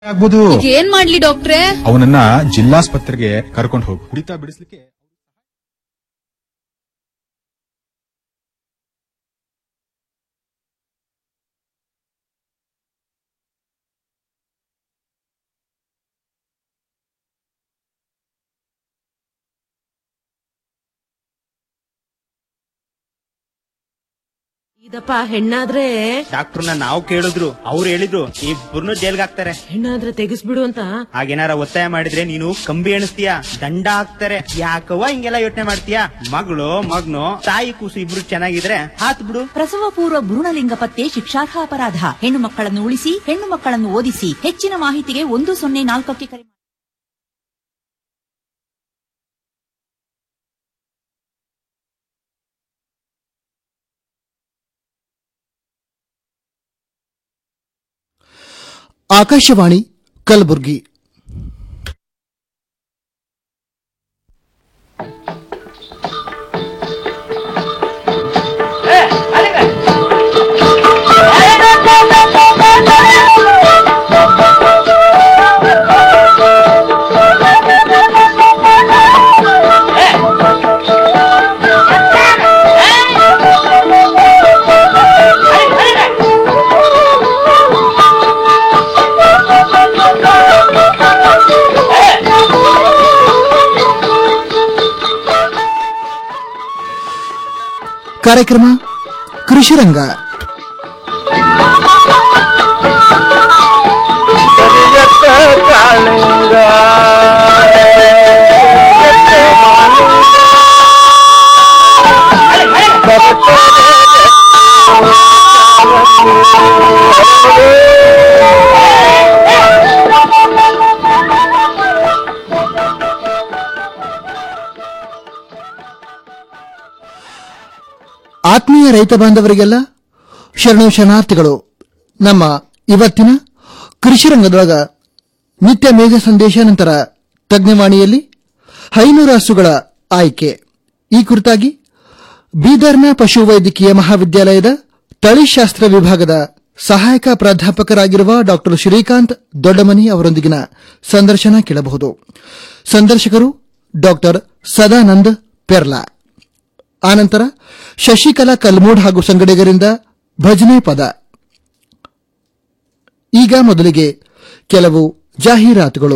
ಆಗ್ಬೋದು ಈಗ ಏನ್ ಮಾಡ್ಲಿ ಡಾಕ್ಟ್ರೆ ಅವನನ್ನ ಜಿಲ್ಲಾಸ್ಪತ್ರೆಗೆ ಕರ್ಕೊಂಡು ಹೋಗು ಕುಡಿತಾ ಬಿಡಿಸ್ಲಿಕ್ಕೆ ಇದಪ್ಪ ಹೆಣ್ಣಾದ್ರೆ ಡಾಕ್ಟರ್ನ ನಾವು ಕೇಳಿದ್ರು ಅವ್ರು ಹೇಳಿದ್ರು ಇಬ್ಬರನ್ನು ಜೈಲ್ಗೆ ಹಾಕ್ತಾರೆ ಹೆಣ್ಣಾದ್ರೆ ತೆಗಿಸ್ಬಿಡು ಅಂತ ಹಾಗೇನಾರ ಒತ್ತಾಯ ಮಾಡಿದ್ರೆ ನೀನು ಕಂಬಿ ಎಣಿಸ್ತೀಯ ದಂಡ ಹಾಕ್ತಾರೆ ಯಾಕವ್ವ ಹಿಂಗೆಲ್ಲ ಯೋಚನೆ ಮಾಡ್ತೀಯ ಮಗಳು ಮಗ್ನು ತಾಯಿ ಕೂಸು ಇಬ್ರು ಚೆನ್ನಾಗಿದ್ರೆ ಹಾತ್ ಬಿಡು ಪ್ರಸವ ಪೂರ್ವ ಭ್ರೂಣಲಿಂಗ ಪತ್ತೆ ಶಿಕ್ಷಾರ್ಹ ಅಪರಾಧ ಹೆಣ್ಣು ಮಕ್ಕಳನ್ನು ಉಳಿಸಿ ಹೆಣ್ಣು ಮಕ್ಕಳನ್ನು ಓದಿಸಿ ಹೆಚ್ಚಿನ ಮಾಹಿತಿಗೆ ಒಂದು ಸೊನ್ನೆ ನಾಲ್ಕಕ್ಕೆ ಕರೆ ಮಾಡಿ. ಆಕಾಶವಾಣಿ ಕಲಬುರಗಿ ಕಾರ್ಯಕ್ರಮ ಕೃಷಿರಂಗ ಆತ್ಮೀಯ ರೈತ ಬಾಂಧವರಿಗೆಲ್ಲ ಶರಣು ಶರಣಾರ್ಥಿಗಳು ನಮ್ಮ ಇವತ್ತಿನ ಕೃಷಿರಂಗದೊಳಗ ನಿತ್ಯ ಮೇಘ ಸಂದೇಶ ನಂತರ ತಜ್ಞವಾಣಿಯಲ್ಲಿ ಹೈನೂರು ಹಸುಗಳ ಆಯ್ಕೆ ಈ ಕುರಿತಾಗಿ ಬೀದರ್ನ ಪಶುವೈದ್ಯಕೀಯ ಮಹಾವಿದ್ಯಾಲಯದ ತಳಿಶಾಸ್ತ್ರ ವಿಭಾಗದ ಸಹಾಯಕ ಪ್ರಾಧ್ಯಾಪಕರಾಗಿರುವ ಡಾ ಶ್ರೀಕಾಂತ್ ದೊಡ್ಡಮನಿ ಅವರೊಂದಿಗಿನ ಸಂದರ್ಶನ ಕೇಳಬಹುದು ಸಂದರ್ಶಕರು ಡಾ ಸದಾನಂದ್ ಪೆರ್ಲಾ ಆನಂತರ ಶಶಿಕಲಾ ಕಲ್ಮೂಡ್ ಹಾಗೂ ಸಂಗಡಿಗರಿಂದ ಭಜನೆ ಪದ ಈಗ ಮೊದಲಿಗೆ ಕೆಲವು ಜಾಹೀರಾತುಗಳು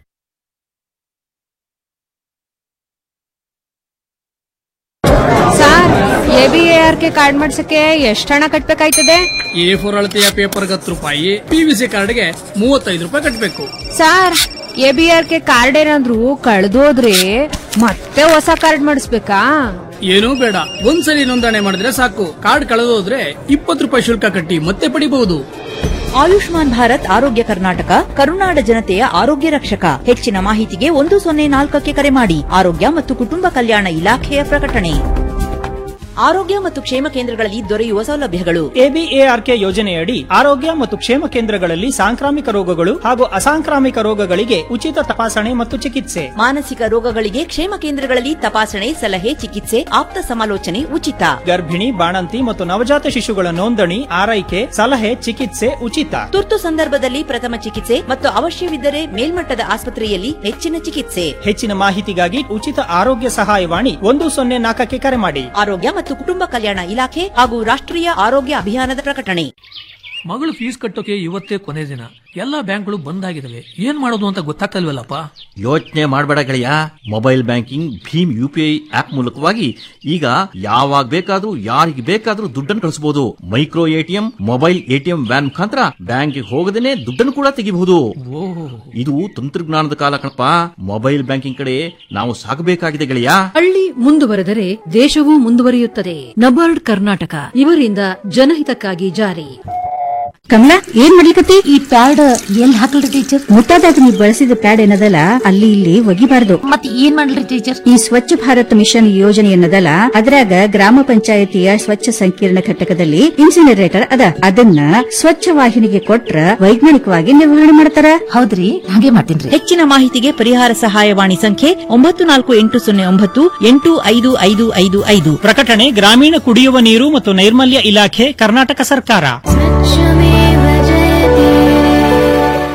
sir A B A R K card ಮಾಡ್ಸಕ್ಕೆ ಎಷ್ಟು ಹಣ ಕಟ್ಬೇಕಾಯ್ತದೆ ಎ ಫೋರ್ ಅಳತೆಯ ಪೇಪರ್ಗೆ ಹತ್ತು ರೂಪಾಯಿ ಪಿ ವಿ ಸಿ ಕಾರ್ಡ್ಗೆ ಮೂವತ್ತೈದು ರೂಪಾಯಿ ಕಟ್ಟಬೇಕು sir A B R K card ಏನಾದ್ರು ಕಳ್ದೋದ್ರೆ ಮತ್ತೆ ಹೊಸ ಕಾರ್ಡ್ ಮಾಡಿಸ್ಬೇಕಾ ಏನೂ ಬೇಡ ಒಂದ್ಸಲಿ ನೋಂದಣಿ ಮಾಡಿದ್ರೆ ಸಾಕು ಕಾರ್ಡ್ ಕಳೆದೋದ್ರೆ ಇಪ್ಪತ್ತು ರೂಪಾಯಿ ಶುಲ್ಕ ಕಟ್ಟಿ ಮತ್ತೆ ಪಡಿಬಹುದು ಆಯುಷ್ಮಾನ್ ಭಾರತ್ ಆರೋಗ್ಯ ಕರ್ನಾಟಕ ಕರುನಾಡ ಜನತೆಯ ಆರೋಗ್ಯ ರಕ್ಷಕ ಹೆಚ್ಚಿನ ಮಾಹಿತಿಗೆ ಒಂದು ಸೊನ್ನೆ ನಾಲ್ಕಕ್ಕೆ ಕರೆ ಮಾಡಿ ಆರೋಗ್ಯ ಮತ್ತು ಕುಟುಂಬ ಕಲ್ಯಾಣ ಇಲಾಖೆಯ ಪ್ರಕಟಣೆ ಆರೋಗ್ಯ ಮತ್ತು ಕ್ಷೇಮ ಕೇಂದ್ರಗಳಲ್ಲಿ ದೊರೆಯುವ ಸೌಲಭ್ಯಗಳು ಎಬಿಎಆರ್ಕೆ ಯೋಜನೆಯಡಿ ಆರೋಗ್ಯ ಮತ್ತು ಕ್ಷೇಮ ಕೇಂದ್ರಗಳಲ್ಲಿ ಸಾಂಕ್ರಾಮಿಕ ರೋಗಗಳು ಹಾಗೂ ಅಸಾಂಕ್ರಾಮಿಕ ರೋಗಗಳಿಗೆ ಉಚಿತ ತಪಾಸಣೆ ಮತ್ತು ಚಿಕಿತ್ಸೆ ಮಾನಸಿಕ ರೋಗಗಳಿಗೆ ಕ್ಷೇಮ ಕೇಂದ್ರಗಳಲ್ಲಿ ತಪಾಸಣೆ ಸಲಹೆ ಚಿಕಿತ್ಸೆ ಆಪ್ತ ಸಮಾಲೋಚನೆ ಉಚಿತ ಗರ್ಭಿಣಿ ಬಾಣಂತಿ ಮತ್ತು ನವಜಾತ ಶಿಶುಗಳ ನೋಂದಣಿ ಆರೈಕೆ ಸಲಹೆ ಚಿಕಿತ್ಸೆ ಉಚಿತ ತುರ್ತು ಸಂದರ್ಭದಲ್ಲಿ ಪ್ರಥಮ ಚಿಕಿತ್ಸೆ ಮತ್ತು ಅವಶ್ಯವಿದ್ದರೆ ಮೇಲ್ಮಟ್ಟದ ಆಸ್ಪತ್ರೆಯಲ್ಲಿ ಹೆಚ್ಚಿನ ಚಿಕಿತ್ಸೆ ಹೆಚ್ಚಿನ ಮಾಹಿತಿಗಾಗಿ ಉಚಿತ ಆರೋಗ್ಯ ಸಹಾಯವಾಣಿ ಒಂದು ಸೊನ್ನೆ ನಾಲ್ಕಕ್ಕೆ ಕರೆ ಮಾಡಿ ಆರೋಗ್ಯ ಮತ್ತು ಕುಟುಂಬ ಕಲ್ಯಾಣ ಇಲಾಖೆ ಹಾಗೂ ರಾಷ್ಟ್ರೀಯ ಆರೋಗ್ಯ ಅಭಿಯಾನದ ಪ್ರಕಟಣೆ ಮಗಳು ಫೀಸ್ ಕಟ್ಟೋಕೆ ಇವತ್ತೇ ಕೊನೆ ದಿನ ಎಲ್ಲಾ ಬ್ಯಾಂಕ್ಗಳು ಬಂದ್ ಆಗಿದಾವೆ ಏನ್ ಮಾಡೋದು ಅಂತ ಗೊತ್ತಾಗ್ತಲ್ವಲ್ಲಪ್ಪ ಯೋಚನೆ ಮಾಡಬೇಡ ಗೆಳೆಯ ಮೊಬೈಲ್ ಬ್ಯಾಂಕಿಂಗ್ ಭೀಮ್ ಯು ಪಿ ಐ ಆಪ್ ಮೂಲಕವಾಗಿ ಈಗ ಯಾವಾಗ ಬೇಕಾದ್ರೂ ಯಾರಿಗೆ ಬೇಕಾದ್ರೂ ದುಡ್ಡನ್ನು ಕಳಿಸಬಹುದು micro ATM mobile ATM van ಮುಖಾಂತರ ಬ್ಯಾಂಕಿಗೆ ಹೋಗದೇನೆ ದುಡ್ಡನ್ನು ಕೂಡ ತೆಗಿಬಹುದು ಇದು ತಂತ್ರಜ್ಞಾನದ ಕಾಲ ಕಣಪ್ಪ ಮೊಬೈಲ್ ಬ್ಯಾಂಕಿಂಗ್ ಕಡೆ ನಾವು ಸಾಗಬೇಕಾಗಿದೆ ಗೆಳೆಯ ಹಳ್ಳಿ ಮುಂದುವರೆದರೆ ದೇಶವೂ ಮುಂದುವರಿಯುತ್ತದೆ ನಬಾರ್ಡ್ ಕರ್ನಾಟಕ ಇವರಿಂದ ಜನಹಿತಕ್ಕಾಗಿ ಜಾರಿ ಕಮಲಾ ಏನ್ ಮಾಡ್ಲಿಕತ್ತಿ ಈ ಪ್ಯಾಡ್ ಎಲ್ಲಿ ಹಾಕಲ್ರಿ ಟೀಚರ್ ಮುಟ್ಟಾದಾಗ ನೀವು ಬಳಸಿದ ಪ್ಯಾಡ್ ಏನದಲ್ಲ ಅಲ್ಲಿ ಇಲ್ಲಿ ಒಗಿಬಾರ್ದು ಮತ್ತೆ ಏನ್ ಮಾಡ್ಲಿ ಟೀಚರ್ ಈ ಸ್ವಚ್ಛ ಭಾರತ್ ಮಿಷನ್ ಯೋಜನೆ ಏನದಲ್ಲ ಅದ್ರಾಗ ಗ್ರಾಮ ಪಂಚಾಯತಿಯ ಸ್ವಚ್ಛ ಸಂಕೀರ್ಣ ಘಟಕದಲ್ಲಿ ಇನ್ಸಿನರೇಟರ್ ಅದ ಅದನ್ನ ಸ್ವಚ್ಛ ವಾಹಿನಿಗೆ ಕೊಟ್ರ ವೈಜ್ಞಾನಿಕವಾಗಿ ನಿರ್ವಹಣೆ ಮಾಡ್ತಾರ ಹೌದ್ರಿ ಹಾಗೆ ಮಾಡ್ತೀನಿ ಹೆಚ್ಚಿನ ಮಾಹಿತಿಗೆ ಪರಿಹಾರ ಸಹಾಯವಾಣಿ ಸಂಖ್ಯೆ ಒಂಬತ್ತು ನಾಲ್ಕು ಎಂಟು ಸೊನ್ನೆ ಒಂಬತ್ತು ಎಂಟು ಐದು ಐದು ಐದು ಐದು ಪ್ರಕಟಣೆ ಗ್ರಾಮೀಣ ಕುಡಿಯುವ ನೀರು ಮತ್ತು ನೈರ್ಮಲ್ಯ ಇಲಾಖೆ ಕರ್ನಾಟಕ ಸರ್ಕಾರ ಈ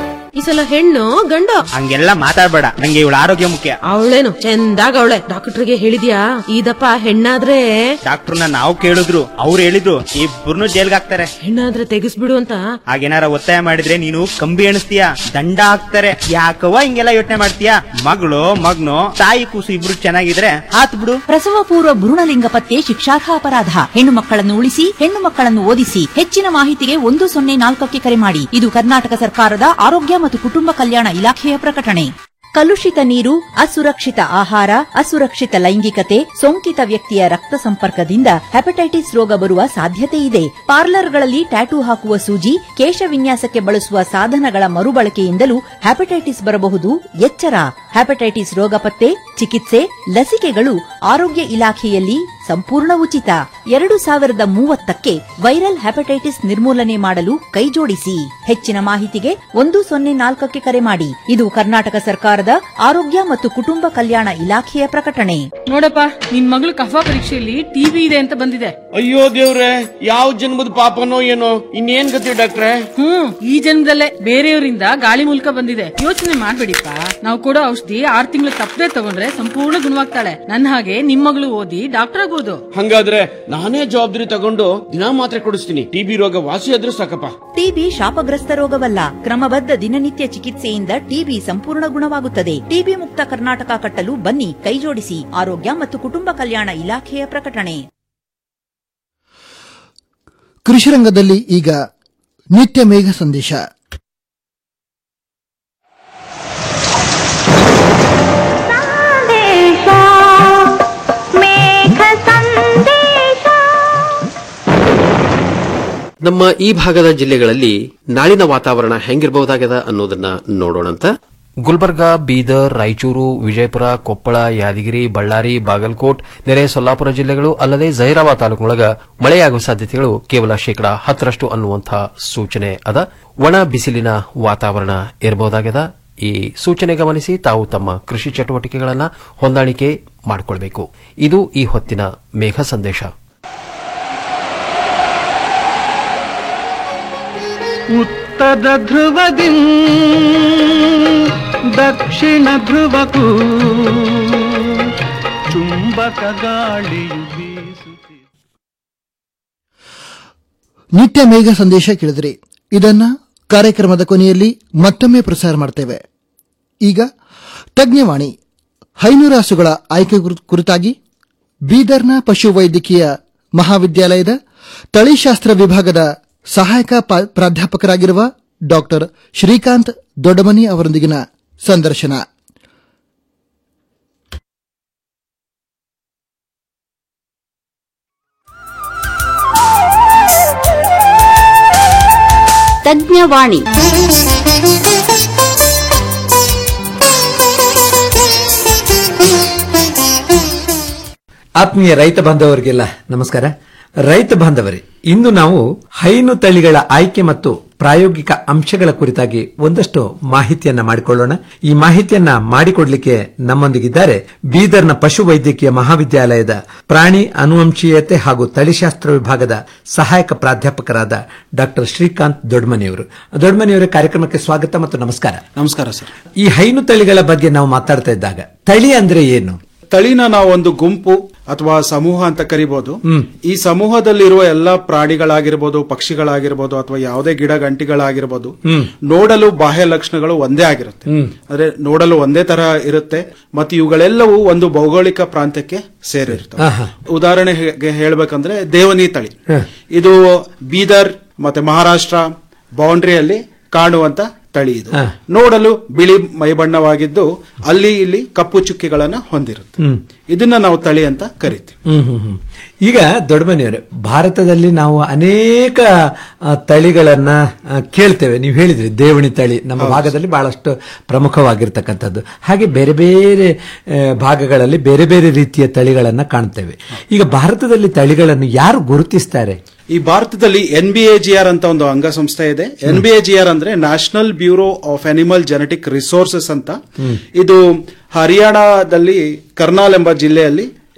ಸಲ ಹೆಣ್ಣು ಗಂಡು ಹಂಗೆಲ್ಲ ಮಾತಾಡ್ಬೇಡ ನಂಗೆ ಇವಳ ಆರೋಗ್ಯ ಮುಖ್ಯ ಅವಳೇನು ಚಂದಾಗ ಅವಳೆ ಡಾಕ್ಟರ್ಗೆ ಹೇಳಿದ್ಯಾ ಇದಪ್ಪ ಹೆಣ್ಣಾದ್ರೆ ಡಾಕ್ಟರ್ನ ನಾವು ಕೇಳಿದ್ರು ಅವ್ರು ಹೇಳಿದ್ರು ಇಬ್ಬರನ್ನು ಜೈಲ್ಗೆ ಹಾಕ್ತಾರೆ ಹೆಣ್ಣಾದ್ರೆ ತೆಗಿಸ್ಬಿಡು ಅಂತ ಹಾಗೇನಾರ ಒತ್ತಾಯ ಮಾಡಿದ್ರೆ ನೀನು ಕಂಬಿ ಎಣಿಸ್ತೀಯ ದಂಡ ಹಾಕ್ತಾರೆ ಯಾಕವ್ವ ಹಿಂಗೆಲ್ಲ ಯೋಚನೆ ಮಾಡ್ತೀಯ ಮಗಳು ಮಗ್ನು ತಾಯಿ ಕೂಸು ಇಬ್ರು ಚೆನ್ನಾಗಿದ್ರೆ ಹಾತ್ ಬಿಡು ಪ್ರಸವ ಪೂರ್ವ ಭ್ರೂಣಲಿಂಗ ಪತ್ತೆ ಶಿಕ್ಷಾರ್ಹ ಅಪರಾಧ ಹೆಣ್ಣು ಮಕ್ಕಳನ್ನು ಉಳಿಸಿ ಹೆಣ್ಣು ಮಕ್ಕಳನ್ನು ಓದಿಸಿ ಹೆಚ್ಚಿನ ಮಾಹಿತಿಗೆ ಒಂದು ಸೊನ್ನೆ ನಾಲ್ಕಕ್ಕೆ ಕರೆ ಮಾಡಿ ಇದು ಕರ್ನಾಟಕ ಸರ್ಕಾರದ ಆರೋಗ್ಯ ಮತ್ತು ಕುಟುಂಬ ಕಲ್ಯಾಣ ಇಲಾಖೆಯ ಪ್ರಕಟಣೆ ಕಲುಷಿತ ನೀರು ಅಸುರಕ್ಷಿತ ಆಹಾರ ಅಸುರಕ್ಷಿತ ಲೈಂಗಿಕತೆ ಸೋಂಕಿತ ವ್ಯಕ್ತಿಯ ರಕ್ತ ಸಂಪರ್ಕದಿಂದ ಹೆಪಟೈಟಿಸ್ ರೋಗ ಬರುವ ಸಾಧ್ಯತೆ ಇದೆ ಪಾರ್ಲರ್ಗಳಲ್ಲಿ ಟ್ಯಾಟೂ ಹಾಕುವ ಸೂಜಿ ಕೇಶ ವಿನ್ಯಾಸಕ್ಕೆ ಬಳಸುವ ಸಾಧನಗಳ ಮರುಬಳಕೆಯಿಂದಲೂ ಹೆಪಟೈಟಿಸ್ ಬರಬಹುದು ಎಚ್ಚರ ಹೆಪಟೈಟಿಸ್ ರೋಗ ಪತ್ತೆ ಚಿಕಿತ್ಸೆ ಲಸಿಕೆಗಳು ಆರೋಗ್ಯ ಇಲಾಖೆಯಲ್ಲಿ ಸಂಪೂರ್ಣ ಉಚಿತ ಎರಡು ಸಾವಿರದ ಮೂವತ್ತಕ್ಕೆ ವೈರಲ್ ಹೆಪಟೈಟಿಸ್ ನಿರ್ಮೂಲನೆ ಮಾಡಲು ಕೈಜೋಡಿಸಿ ಹೆಚ್ಚಿನ ಮಾಹಿತಿಗೆ ಒಂದು ಸೊನ್ನೆ ನಾಲ್ಕಕ್ಕೆ ಕರೆ ಮಾಡಿ ಇದು ಕರ್ನಾಟಕ ಸರ್ಕಾರದ ಆರೋಗ್ಯ ಮತ್ತು ಕುಟುಂಬ ಕಲ್ಯಾಣ ಇಲಾಖೆಯ ಪ್ರಕಟಣೆ ನೋಡಪ್ಪ ನಿನ್ ಮಗಳು ಕಫ ಪರೀಕ್ಷೆಯಲ್ಲಿ ಟಿವಿ ಇದೆ ಅಂತ ಬಂದಿದೆ ಅಯ್ಯೋ ದೇವ್ರೆ ಯಾವ ಜನ್ಮದ ಪಾಪನೋ ಏನೋ ಇನ್ನೇನ್ ಗತಿ ಡಾಕ್ಟ್ರೆ ಹ್ಮ್ ಈ ಜನ್ಮದಲ್ಲೇ ಬೇರೆಯವರಿಂದ ಗಾಳಿ ಮೂಲಕ ಬಂದಿದೆ ಯೋಚನೆ ಮಾಡ್ಬೇಡಿಪ್ಪ ನಾವು ಕೊಡೋ ಔಷಧಿ ಆರ್ ತಿಂಗಳು ತಪ್ಪದೆ ತಗೊಂಡ್ರೆ ಸಂಪೂರ್ಣ ಗುಣವಾಗ್ತಾಳೆ ನನ್ನ ಹಾಗೆ ನಿಮ್ ಮಗಳು ಓದಿ ಡಾಕ್ಟರ್ ಆಗ್ಬೋದು ಹಂಗಾದ್ರೆ ನಾನೇ ಜವಾಬ್ದಾರಿ ತಗೊಂಡು ದಿನ ಮಾತ್ರೆ ಕೊಡಿಸ್ತೀನಿ ಟಿಬಿ ರೋಗ ವಾಸಿ ಆದ್ರೂ ಸಾಕಪ್ಪ ಟಿಬಿ ಶಾಪಗ್ರಸ್ತ ರೋಗವಲ್ಲ ಕ್ರಮಬದ್ಧ ದಿನನಿತ್ಯ ಚಿಕಿತ್ಸೆಯಿಂದ ಟಿಬಿ ಸಂಪೂರ್ಣ ಗುಣವಾಗುತ್ತದೆ ಟಿಬಿ ಮುಕ್ತ ಕರ್ನಾಟಕ ಕಟ್ಟಲು ಬನ್ನಿ ಕೈಜೋಡಿಸಿ ಆರೋಗ್ಯ ಮತ್ತು ಕುಟುಂಬ ಕಲ್ಯಾಣ ಇಲಾಖೆಯ ಪ್ರಕಟಣೆ ಕೃಷಿ ರಂಗದಲ್ಲಿ ಈಗ ನಿತ್ಯ ಮೇಘ ಸಂದೇಶ ನಮ್ಮ ಈ ಭಾಗದ ಜಿಲ್ಲೆಗಳಲ್ಲಿ ನಾಳಿನ ವಾತಾವರಣ ಹೆಂಗಿರಬಹುದಾಗದ ಅನ್ನೋದನ್ನ ನೋಡೋಣಂತ ಗುಲ್ಬರ್ಗಾ ಬೀದರ್ ರಾಯಚೂರು ವಿಜಯಪುರ ಕೊಪ್ಪಳ ಯಾದಗಿರಿ ಬಳ್ಳಾರಿ ಬಾಗಲಕೋಟ್ ನೆರೆ ಸೊಲ್ಲಾಪುರ ಜಿಲ್ಲೆಗಳು ಅಲ್ಲದೆ ಜೈರಾಬಾದ್ ತಾಲೂಕಿನೊಳಗ ಮಳೆಯಾಗುವ ಸಾಧ್ಯತೆಗಳು ಕೇವಲ ಶೇಕಡಾ ಹತ್ತರಷ್ಟು ಅನ್ನುವಂತಹ ಸೂಚನೆ ಅದ ಒಣ ಬಿಸಿಲಿನ ವಾತಾವರಣ ಇರಬಹುದಾಗದ ಈ ಸೂಚನೆ ಗಮನಿಸಿ ತಾವು ತಮ್ಮ ಕೃಷಿ ಚಟುವಟಿಕೆಗಳನ್ನು ಹೊಂದಾಣಿಕೆ ಮಾಡಿಕೊಳ್ಬೇಕು ಇದು ಈ ಹೊತ್ತಿನ ಮೇಘ ಸಂದೇಶ ಉತ್ತರ ಧ್ರುವದಿ ದಕ್ಷಿಣ ಧ್ರುವಕ್ಕೂ ಚುಂಬಕ ಗಾಳಿಯು ಬೀಸುತ್ತಿದೆ ನಿತ್ಯ ಮೇಘ ಸಂದೇಶ ಕೇಳಿದ್ರಿ ಇದನ್ನ ಕಾರ್ಯಕ್ರಮದ ಕೊನೆಯಲ್ಲಿ ಮತ್ತೊಮ್ಮೆ ಪ್ರಸಾರ ಮಾಡ್ತೇವೆ ಈಗ ತಜ್ಞವಾಣಿ ಹೈನುರಾಸುಗಳ ಆಯ್ಕೆ ಕುರ್- ಕುರಿತಾಗಿ ಬೀದರ್ನ ಪಶುವೈದ್ಯಕೀಯ ಮಹಾವಿದ್ಯಾಲಯದ ತಳಿಶಾಸ್ತ್ರ ವಿಭಾಗದ ಸಹಾಯಕ ಪ- ಪ್ರಾಧ್ಯಾಪಕರಾಗಿರುವ ಡಾಕ್ಟರ್ ಶ್ರೀಕಾಂತ್ ದೊಡ್ಡಮನಿ ಅವರೊಂದಿಗಿನ ಸಂದರ್ಶನ ತಜ್ಞವಾಣಿ ಆತ್ಮೀಯ ರೈತ ಬಾಂಧವರಿಗೆಲ್ಲ ನಮಸ್ಕಾರ ರೈತ ಬಾಂಧವರೇ ಇಂದು ನಾವು ಹೈನು ತಳಿಗಳ ಆಯ್ಕೆ ಮತ್ತು ಪ್ರಾಯೋಗಿಕ ಅಂಶಗಳ ಕುರಿತಾಗಿ ಒಂದಷ್ಟು ಮಾಹಿತಿಯನ್ನ ಮಾಡಿಕೊಳ್ಳೋಣ ಈ ಮಾಹಿತಿಯನ್ನ ಮಾಡಿಕೊಡ್ಲಿಕ್ಕೆ ನಮ್ಮೊಂದಿಗಿದ್ದಾರೆ ಬೀದರ್ನ ಪಶುವೈದ್ಯಕೀಯ ಮಹಾವಿದ್ಯಾಲಯದ ಪ್ರಾಣಿ ಅನುವಂಶೀಯತೆ ಹಾಗೂ ತಳಿಶಾಸ್ತ್ರ ವಿಭಾಗದ ಸಹಾಯಕ ಪ್ರಾಧ್ಯಾಪಕರಾದ ಡಾಕ್ಟರ್ ಶ್ರೀಕಾಂತ್ ದೊಡ್ಮನಿಯವರು ದೊಡ್ಮನಿಯವರ ಕಾರ್ಯಕ್ರಮಕ್ಕೆ ಸ್ವಾಗತ ಮತ್ತು ನಮಸ್ಕಾರ ನಮಸ್ಕಾರ ಸರ್ ಈ ಹೈನು ತಳಿಗಳ ಬಗ್ಗೆ ನಾವು ಮಾತಾಡ್ತಾ ಇದ್ದಾಗ ತಳಿ ಅಂದ್ರೆ ಏನು ತಳಿನ ನಾವು ಒಂದು ಗುಂಪು ಅಥವಾ ಸಮೂಹ ಅಂತ ಕರಿಬಹುದು ಈ ಸಮೂಹದಲ್ಲಿರುವ ಎಲ್ಲಾ ಪ್ರಾಣಿಗಳಾಗಿರ್ಬೋದು ಪಕ್ಷಿಗಳಾಗಿರ್ಬೋದು ಅಥವಾ ಯಾವುದೇ ಗಿಡ ಗಂಟಿಗಳಾಗಿರ್ಬೋದು ಹ್ಮ್. ನೋಡಲು ಬಾಹ್ಯ ಲಕ್ಷಣಗಳು ಒಂದೇ ಆಗಿರುತ್ತೆ ಹ್ಮ್. ಅಂದ್ರೆ ನೋಡಲು ಒಂದೇ ತರ ಇರುತ್ತೆ ಮತ್ತು ಇವುಗಳೆಲ್ಲವೂ ಒಂದು ಭೌಗೋಳಿಕ ಪ್ರಾಂತ್ಯಕ್ಕೆ ಸೇರಿರ್ತವೆ ಆಹಾ. ಉದಾಹರಣೆಗೆ ಹೇಳ್ಬೇಕಂದ್ರೆ ದೇವನಿ ತಳಿ ಹ. ಇದು ಬೀದರ್ ಮತ್ತೆ ಮಹಾರಾಷ್ಟ್ರ ಬೌಂಡ್ರಿಯಲ್ಲಿ ಕಾಣುವಂತ ತಳಿ ಇದು ಹ. ನೋಡಲು ಬಿಳಿ ಮೈಬಣ್ಣವಾಗಿದ್ದು ಅಲ್ಲಿ ಇಲ್ಲಿ ಕಪ್ಪು ಚುಕ್ಕಿಗಳನ್ನ ಹೊಂದಿರುತ್ತೆ ಹ್ಮ್. ಇದನ್ನ ನಾವು ತಳಿ ಅಂತ ಕರಿತೀವಿ ಹ್ಮ್ ಹ್ಮ್ ಹ್ಮ್. ಈಗ ದೊಡ್ಡಮನೆಯವರೇ ಭಾರತದಲ್ಲಿ ನಾವು ಅನೇಕ ಆ, ತಳಿಗಳನ್ನ ಆ, ಕೇಳ್ತೇವೆ ನೀವು ಹೇಳಿದ್ರಿ ದೇವಣಿ ತಳಿ ನಮ್ಮ ಭಾಗದಲ್ಲಿ ಬಹಳಷ್ಟು ಪ್ರಮುಖವಾಗಿರ್ತಕ್ಕಂಥದ್ದು ಹಾಗೆ ಬೇರೆ ಬೇರೆ ಆ, ಭಾಗಗಳಲ್ಲಿ ಬೇರೆ ಬೇರೆ ರೀತಿಯ ತಳಿಗಳನ್ನ ಕಾಣ್ತೇವೆ ಈಗ ಭಾರತದಲ್ಲಿ ತಳಿಗಳನ್ನು ಯಾರು ಗುರುತಿಸ್ತಾರೆ ಈ ಭಾರತದಲ್ಲಿ N B A G R ಅಂತ ಒಂದು ಅಂಗಸಂಸ್ಥೆ ಇದೆ N B A G R ಅಂದ್ರೆ national bureau of animal genetic resources ಅಂತ ಇದು ಹರಿಯಾಣದಲ್ಲಿ ಕರ್ನಾಲ್ ಎಂಬ ಜಿಲ್ಲೆಯಲ್ಲಿ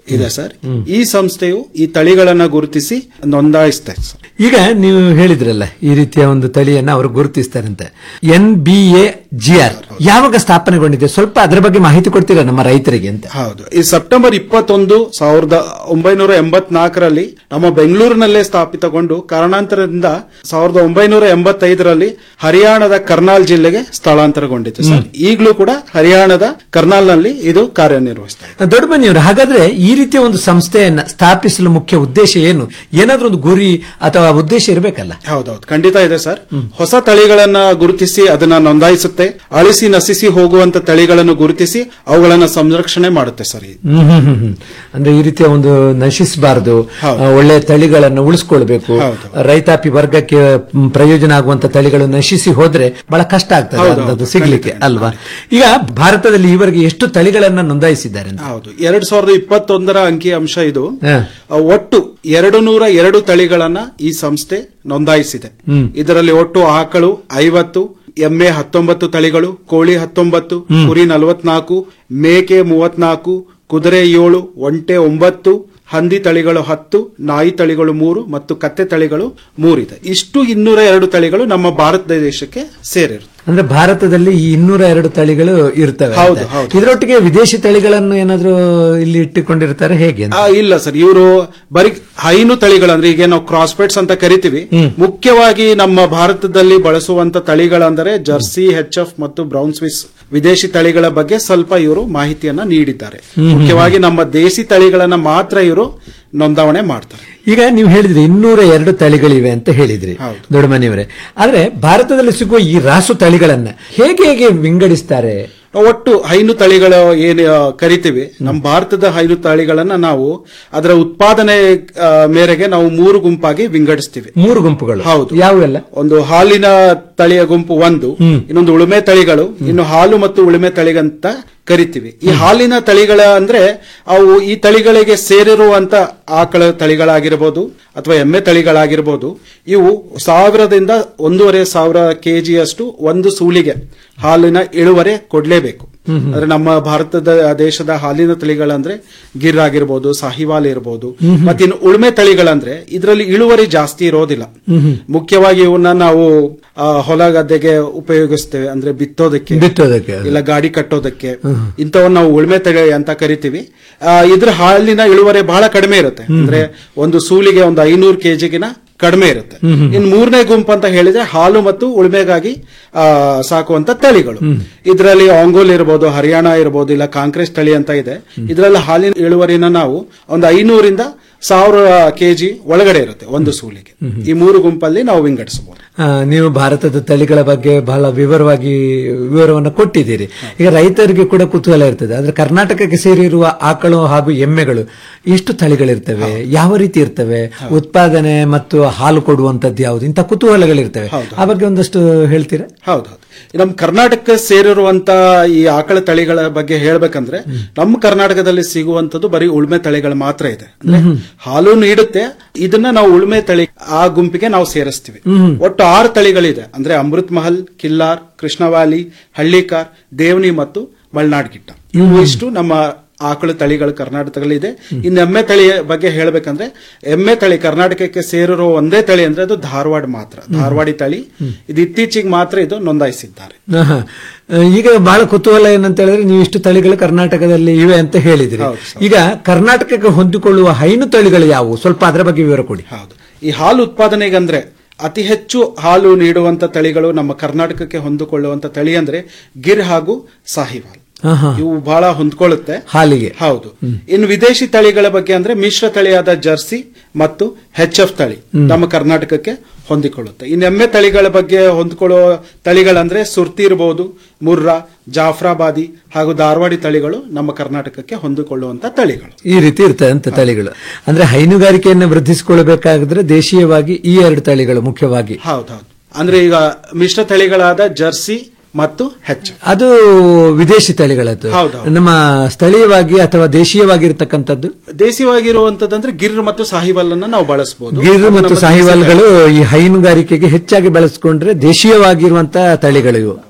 ಇದೆ ಸರ್ ಈ ಸಂಸ್ಥೆಯು ಈ ತಳಿಗಳನ್ನ ಗುರುತಿಸಿ ನೋಂದಾಯಿಸುತ್ತೆ ಸರ್. ಈಗ ನೀವು ಹೇಳಿದ್ರಲ್ಲ ಈ ರೀತಿಯ ಒಂದು ತಳಿಯನ್ನ ಅವರು ಗುರುತಿಸ್ತಾರಂತೆ N B A G R ಯಾವಾಗ ಸ್ಥಾಪನೆಗೊಂಡಿದೆ ಸ್ವಲ್ಪ ಅದರ ಬಗ್ಗೆ ಮಾಹಿತಿ ಕೊಡ್ತೀರಾ ನಮ್ಮ ರೈತರಿಗೆ ಅಂತ ಹೌದು ಈ ಸೆಪ್ಟೆಂಬರ್ ಇಪ್ಪತ್ತೊಂದು ಸಾವಿರದ ಒಂಬೈನೂರ ಎಂಬತ್ನಾಲ್ಕರಲ್ಲಿ ನಮ್ಮ ಬೆಂಗಳೂರಿನಲ್ಲೇ ಸ್ಥಾಪಿತಗೊಂಡು ಕಾರಣಾಂತರದಿಂದ ಸಾವಿರದ ಒಂಬೈನೂರ ಎಂಬತ್ತೈದರಲ್ಲಿ ಹರಿಯಾಣದ ಕರ್ನಾಲ್ ಜಿಲ್ಲೆಗೆ ಸ್ಥಳಾಂತರಗೊಂಡಿತು ಸರ್ ಈಗಲೂ ಕೂಡ ಹರಿಯಾಣದ ಕರ್ನಾಲ್ನಲ್ಲಿ ಇದು ಕಾರ್ಯನಿರ್ವಹಿಸ್ತಾ ಇದೆ ದೊಡ್ಡಮನಿಯವರು ಹಾಗಾದ್ರೆ ಈ ರೀತಿಯ ಒಂದು ಸಂಸ್ಥೆಯನ್ನ ಸ್ಥಾಪಿಸಲು ಮುಖ್ಯ ಉದ್ದೇಶ ಏನು ಏನಾದ್ರೂ ಒಂದು ಗುರಿ ಅಥವಾ ಉದ್ದೇಶ ಇರಬೇಕಲ್ಲ ಹೌದೌದು ಖಂಡಿತ ಇದೆ ಸರ್ ಹೊಸ ತಳಿಗಳನ್ನ ಗುರುತಿಸಿ ಅದನ್ನ ನೋಂದಾಯಿಸುತ್ತೆ ಅಳಿಸಿ ನಶಿಸಿ ಹೋಗುವಂತ ತಳಿಗಳನ್ನು ಗುರುತಿಸಿ ಅವುಗಳನ್ನ ಸಂರಕ್ಷಣೆ ಮಾಡುತ್ತೆ ಸರ್ ಇದು. ಹ್ಮ್ ಹ್ಮ್ ಹ್ಮ್ ಹ್ಮ್. ಅಂದ್ರೆ ಈ ರೀತಿಯ ಒಂದು ನಶಿಸಬಾರದು ಒಳ್ಳೆ ತಳಿಗಳನ್ನು ಉಳಿಸ್ಕೊಳ್ಬೇಕು ರೈತಾಪಿ ವರ್ಗಕ್ಕೆ ಮ್, ಪ್ರಯೋಜನ ಆಗುವಂತ ತಳಿಗಳು ನಶಿಸಿ ಹೋದ್ರೆ ಬಹಳ ಕಷ್ಟ ಆಗ್ತದೆ ಹೌದು, ಅದು ಹೌದು, ಸಿಗ್ಲಿಕ್ಕೆ ಅಲ್ವಾ ಈಗ ಭಾರತದಲ್ಲಿ ಈವರೆಗೆ ಎಷ್ಟು ತಳಿಗಳನ್ನ ನೋಂದಾಯಿಸಿದ್ದಾರೆ ಅಂತ? ಹೌದು ಎರಡ್ ಸಾವಿರದ ಇಪ್ಪತ್ತೊಂದರ ಅಂಕಿ ಅಂಶ ಇದು ಹ. ಆ, ಒಟ್ಟು ಎರಡು ನೂರ ಎರಡು ತಳಿಗಳನ್ನ ಈ ಸಂಸ್ಥೆ ನೋಂದಾಯಿಸಿದೆ ಹ್ಮ್. ಇದರಲ್ಲಿ ಒಟ್ಟು ಆಕಳು ಐವತ್ತು ಎಮ್ಮೆ ಹತ್ತೊಂಬತ್ತು ತಳಿಗಳು ಕೋಳಿ ಹತ್ತೊಂಬತ್ತು ಹ್ಮ್. ಕುರಿ ನಲವತ್ನಾಲ್ಕು ಮೇಕೆ ಮೂವತ್ನಾಲ್ಕು ಕುದುರೆ ಏಳು ಒಂಟೆ ಒಂಬತ್ತು ಹಂದಿ ತಳಿಗಳು ಹತ್ತು ನಾಯಿ ತಳಿಗಳು ಮೂರು ಮತ್ತು ಕತ್ತೆ ತಳಿಗಳು ಮೂರಿದೆ ಇಷ್ಟು ಇನ್ನೂರ ಎರಡು ತಳಿಗಳು ನಮ್ಮ ಭಾರತ ದೇಶಕ್ಕೆ ಸೇರಿರುತ್ತೆ ಅಂದ್ರೆ ಭಾರತದಲ್ಲಿ ಈ ಇನ್ನೂರ ಎರಡು ತಳಿಗಳು ಇರ್ತವೆ ಹೌದು, ಅಂತ. ಹೌದು. ಇದರೊಟ್ಟಿಗೆ ವಿದೇಶಿ ತಳಿಗಳನ್ನು ಏನಾದ್ರೂ ಇಲ್ಲಿ ಇಟ್ಟುಕೊಂಡಿರ್ತಾರೆ ಹೇಗೆ ಅಂತ? ಆ, ಇಲ್ಲ ಸರ್ ಇವರು ಬರೀ ಹೈನು ತಳಿಗಳಂದ್ರೆ ಈಗ ನಾವು ಕ್ರಾಸ್ಪೆಟ್ಸ್ ಅಂತ ಕರಿತೀವಿ ಮುಖ್ಯವಾಗಿ ನಮ್ಮ ಭಾರತದಲ್ಲಿ ಬಳಸುವಂತ ತಳಿಗಳಂದರೆ ಜರ್ಸಿ ಹೆಚ್ ಎಫ್ ಮತ್ತು ಬ್ರೌನ್ ಸ್ವಿಸ್ ವಿದೇಶಿ ತಳಿಗಳ ಬಗ್ಗೆ ಸ್ವಲ್ಪ ಇವರು ಮಾಹಿತಿಯನ್ನ ನೀಡಿದ್ದಾರೆ ಹ್ಮ್. ಮುಖ್ಯವಾಗಿ ನಮ್ಮ ದೇಸಿ ತಳಿಗಳನ್ನ ಮಾತ್ರ ಇವರು ನೋಂದಾವಣೆ ಮಾಡ್ತಾರೆ ಈಗ ನೀವು ಹೇಳಿದ್ರಿ ಇನ್ನೂರ ಎರಡು ತಳಿಗಳಿವೆ ಅಂತ ಹೇಳಿದ್ರಿ ದೊಡ್ಡಮನೆಯವರೇ ಆದ್ರೆ ಭಾರತದಲ್ಲಿ ಸಿಗುವ ಈ ರಾಸು ತಳಿಗಳನ್ನ ಹೇಗೆ ಹೇಗೆ ವಿಂಗಡಿಸ್ತಾರೆ ಒಟ್ಟು ಹೈನು ತಳಿಗಳು ಏನು ಆ, ಕರಿತೀವಿ ನಮ್ಮ ಭಾರತದ ಹೈನು ತಳಿಗಳನ್ನ ನಾವು ಅದರ ಉತ್ಪಾದನೆ ಆ, ಮೇರೆಗೆ ನಾವು ಮೂರು ಗುಂಪಾಗಿ ವಿಂಗಡಿಸ್ತೀವಿ ಮೂರು ಗುಂಪುಗಳು ಹೌದು ಯಾವೆಲ್ಲ ಒಂದು ಹಾಲಿನ ತಳಿಯ ಗುಂಪು ಒಂದು ಇನ್ನೊಂದು ಉಳುಮೆ ತಳಿಗಳು ಇನ್ನು ಹಾಲು ಮತ್ತು ಉಳುಮೆ ತಳಿಗಂತ ಕರಿತೀವಿ ಈ ಹಾಲಿನ ತಳಿಗಳ ಅಂದ್ರೆ ಅವು ಈ ತಳಿಗಳಿಗೆ ಸೇರಿರುವಂತ ಆಕಳ ತಳಿಗಳಾಗಿರ್ಬೋದು ಅಥವಾ ಎಮ್ಮೆ ತಳಿಗಳಾಗಿರ್ಬೋದು ಇವು ಸಾವಿರದಿಂದ ಒಂದೂವರೆ ಸಾವಿರ ಕೆಜಿಯಷ್ಟು ಒಂದು ಸೂಲಿಗೆ ಹಾಲಿನ ಇಳುವರೆ ಕೊಡ್ಲೇಬೇಕು ಅಂದ್ರೆ ನಮ್ಮ ಭಾರತದ ದೇಶದ ಹಾಲಿನ ತಳಿಗಳಂದ್ರೆ ಗಿರ್ ಆಗಿರ್ಬೋದು ಸಾಹಿವಾಲ್ ಇರ್ಬೋದು ಮತ್ತಿನ್ನು ಉಳುಮೆ ತಳಿಗಳಂದ್ರೆ ಇದರಲ್ಲಿ ಇಳುವರಿ ಜಾಸ್ತಿ ಇರೋದಿಲ್ಲ ಮುಖ್ಯವಾಗಿ ಇವನ್ನ ನಾವು ಆ, ಹೊಲ ಗದ್ದೆಗೆ ಉಪಯೋಗಿಸ್ತೇವೆ ಅಂದ್ರೆ ಬಿತ್ತೋದಕ್ಕೆ ಬಿತ್ತೋದಕ್ಕೆ ಇಲ್ಲ ಗಾಡಿ ಕಟ್ಟೋದಕ್ಕೆ ಇಂಥವನ್ನ ನಾವು ಉಳುಮೆ ತಳಿ ಅಂತ ಕರಿತೀವಿ ಆ, ಇದ್ರ ಹಾಲಿನ ಇಳುವರಿ ಬಹಳ ಕಡಿಮೆ ಇರುತ್ತೆ ಅಂದ್ರೆ ಒಂದು ಸೂಲಿಗೆ ಒಂದು ಐನೂರು ಕೆಜಿಗಿನ ಕಡಿಮೆ ಇರುತ್ತೆ ಇನ್ನು ಮೂರನೇ ಗುಂಪು ಅಂತ ಹೇಳಿದ್ರೆ ಹಾಲು ಮತ್ತು ಉಳುಮೆಗಾಗಿ ಆ, ಸಾಕುವಂತ ತಳಿಗಳು ಇದರಲ್ಲಿ ಆಂಗೋಲ್ ಇರ್ಬೋದು ಹರಿಯಾಣ ಇರ್ಬೋದು ಇಲ್ಲ ಕಾಂಕ್ರೆಸ್ ತಳಿ ಅಂತ ಇದೆ ಇದರಲ್ಲಿ ಹಾಲಿನ ಇಳುವರಿನ ನಾವು ಒಂದು ಐನೂರಿಂದ ಸಾವಿರ ಕೆಜಿ ಒಳಗಡೆ ಇರುತ್ತೆ ಒಂದು ಸೂಲಿಗೆ ಈ ಮೂರು ಗುಂಪಲ್ಲಿ ನಾವು ವಿಂಗಡಿಸಬಹುದು ಆ, ನೀವು ಭಾರತದ ತಳಿಗಳ ಬಗ್ಗೆ ಬಹಳ ವಿವರವಾಗಿ ವಿವರವನ್ನು ಕೊಟ್ಟಿದ್ದೀರಿ ಈಗ ರೈತರಿಗೆ ಕೂಡ ಕುತೂಹಲ ಇರ್ತದೆ ಆದ್ರೆ ಕರ್ನಾಟಕಕ್ಕೆ ಸೇರಿರುವ ಆಕಳು ಹಾಗೂ ಎಮ್ಮೆಗಳು ಎಷ್ಟು ತಳಿಗಳಿರ್ತವೆ ಯಾವ ರೀತಿ ಇರ್ತವೆ ಉತ್ಪಾದನೆ ಮತ್ತು ಹಾಲು ಕೊಡುವಂತದ್ದು ಯಾವುದು ಇಂಥ ಕುತೂಹಲಗಳಿರ್ತವೆ ಆ ಬಗ್ಗೆ ಒಂದಷ್ಟು ಹೇಳ್ತೀರಾ ಹೌದೌದು ನಮ್ಮ ಕರ್ನಾಟಕಕ್ಕೆ ಸೇರಿರುವಂತ ಈ ಆಕಳ ತಳಿಗಳ ಬಗ್ಗೆ ಹೇಳ್ಬೇಕಂದ್ರೆ ನಮ್ಮ ಕರ್ನಾಟಕದಲ್ಲಿ ಸಿಗುವಂತದ್ದು ಬರೀ ಉಳ್ಮೆ ತಳಿಗಳು ಮಾತ್ರ ಇದೆ ಅಂದ್ರೆ ಹಾಲು ನೀಡುತ್ತೆ ಇದನ್ನ ನಾವು ಉಳ್ಮೆ ತಳಿ ಆ ಗುಂಪಿಗೆ ನಾವು ಸೇರಿಸ್ತೀವಿ ಒಟ್ಟು ಆರು ತಳಿಗಳಿದೆ ಅಂದ್ರೆ ಅಮೃತ್ ಮಹಲ್ ಕಿಲ್ಲಾರ್ ಕೃಷ್ಣವಾಲಿ ಹಳ್ಳಿಕಾರ್ ದೇವನಿ ಮತ್ತು ಮಲ್ನಾಡ್ ಗಿಟ್ಟ ಇವು ಇಷ್ಟು ನಮ್ಮ ಆಕಳು ತಳಿಗಳು ಕರ್ನಾಟಕದಲ್ಲಿ ಇದೆ ಇನ್ನು ಎಮ್ಮೆ ತಳಿ ಬಗ್ಗೆ ಹೇಳ್ಬೇಕಂದ್ರೆ ಎಮ್ಮೆ ತಳಿ ಕರ್ನಾಟಕಕ್ಕೆ ಸೇರಿರೋ ಒಂದೇ ತಳಿ ಅಂದ್ರೆ ಅದು ಧಾರವಾಡ ಮಾತ್ರ ಧಾರವಾಡಿ ತಳಿ ಇದು ಇತ್ತೀಚೆಗೆ ಮಾತ್ರ ಇದು ನೋಂದಾಯಿಸಿದ್ದಾರೆ ಆಹಾ. ಈಗ ಬಹಳ ಕುತೂಹಲ ಏನಂತ ಹೇಳಿದ್ರೆ ನೀವು ಇಷ್ಟು ತಳಿಗಳು ಕರ್ನಾಟಕದಲ್ಲಿ ಇವೆ ಅಂತ ಹೇಳಿದ್ರಿ ಈಗ ಕರ್ನಾಟಕಕ್ಕೆ ಹೊಂದಿಕೊಳ್ಳುವ ಹೈನು ತಳಿಗಳು ಯಾವುವು ಸ್ವಲ್ಪ ಅದರ ಬಗ್ಗೆ ವಿವರ ಕೊಡಿ ಹೌದು ಈ ಹಾಲು ಉತ್ಪಾದನೆಗಂದ್ರೆ ಅತಿ ಹೆಚ್ಚು ಹಾಲು ನೀಡುವಂತ ತಳಿಗಳು ನಮ್ಮ ಕರ್ನಾಟಕಕ್ಕೆ ಹೊಂದಿಕೊಳ್ಳುವಂತ ತಳಿ ಅಂದ್ರೆ ಗಿರ್ ಹಾಗೂ ಸಾಹಿವಾಲ್ ಆಹಾ. ಇವು ಬಹಳ ಹೊಂದ್ಕೊಳ್ಳುತ್ತೆ ಹಾಲಿಗೆ ಹೌದು ಇನ್ನು ವಿದೇಶಿ ತಳಿಗಳ ಬಗ್ಗೆ ಅಂದ್ರೆ ಮಿಶ್ರ ತಳಿಯಾದ ಜರ್ಸಿ ಮತ್ತು ಹೆಚ್ ಎಫ್ ತಳಿ ನಮ್ಮ ಕರ್ನಾಟಕಕ್ಕೆ ಹೊಂದಿಕೊಳ್ಳುತ್ತೆ ಇನ್ನು ಎಮ್ಮೆ ತಳಿಗಳ ಬಗ್ಗೆ ಹೊಂದಿಕೊಳ್ಳುವ ತಳಿಗಳಂದ್ರೆ ಸುರ್ತಿ ಇರಬಹುದು ಮುರ್ರಾ ಜಾಫ್ರಾಬಾದಿ ಹಾಗೂ ಧಾರವಾಡಿ ತಳಿಗಳು ನಮ್ಮ ಕರ್ನಾಟಕಕ್ಕೆ ಹೊಂದಿಕೊಳ್ಳುವಂತ ತಳಿಗಳು ಈ ರೀತಿ ಇರ್ತದೆ ಅಂತ ತಳಿಗಳು ಅಂದ್ರೆ ಹೈನುಗಾರಿಕೆಯನ್ನು ವೃದ್ಧಿಸಿಕೊಳ್ಳಬೇಕಾಗಿದ್ರೆ ದೇಶೀಯವಾಗಿ ಈ ಎರಡು ತಳಿಗಳು ಮುಖ್ಯವಾಗಿ ಹೌದೌದು ಅಂದ್ರೆ ಈಗ ಮಿಶ್ರ ತಳಿಗಳಾದ ಜರ್ಸಿ ಮತ್ತು ಹೆಚ್ ಅದು ವಿದೇಶಿ ತಳಿಗಳದ್ದು ಹೌದೌದು. ನಮ್ಮ ಸ್ಥಳೀಯವಾಗಿ ಅಥವಾ ದೇಶೀಯವಾಗಿರ್ತಕ್ಕಂಥದ್ದು ದೇಶೀಯವಾಗಿರುವಂತದಂದ್ರೆ ಗಿರ್ ಮತ್ತು ಸಾಹಿವಾಲ್ ಅನ್ನ ನಾವು ಬಳಸಬಹುದು ಗಿರ್ ಮತ್ತು ಸಾಹಿವಾಲ್ಗಳು ಈ ಹೈನುಗಾರಿಕೆಗೆ ಹೆಚ್ಚಾಗಿ ಬಳಸಿಕೊಂಡ್ರೆ ದೇಶೀಯವಾಗಿರುವಂತಹ ತಳಿಗಳು ಇವು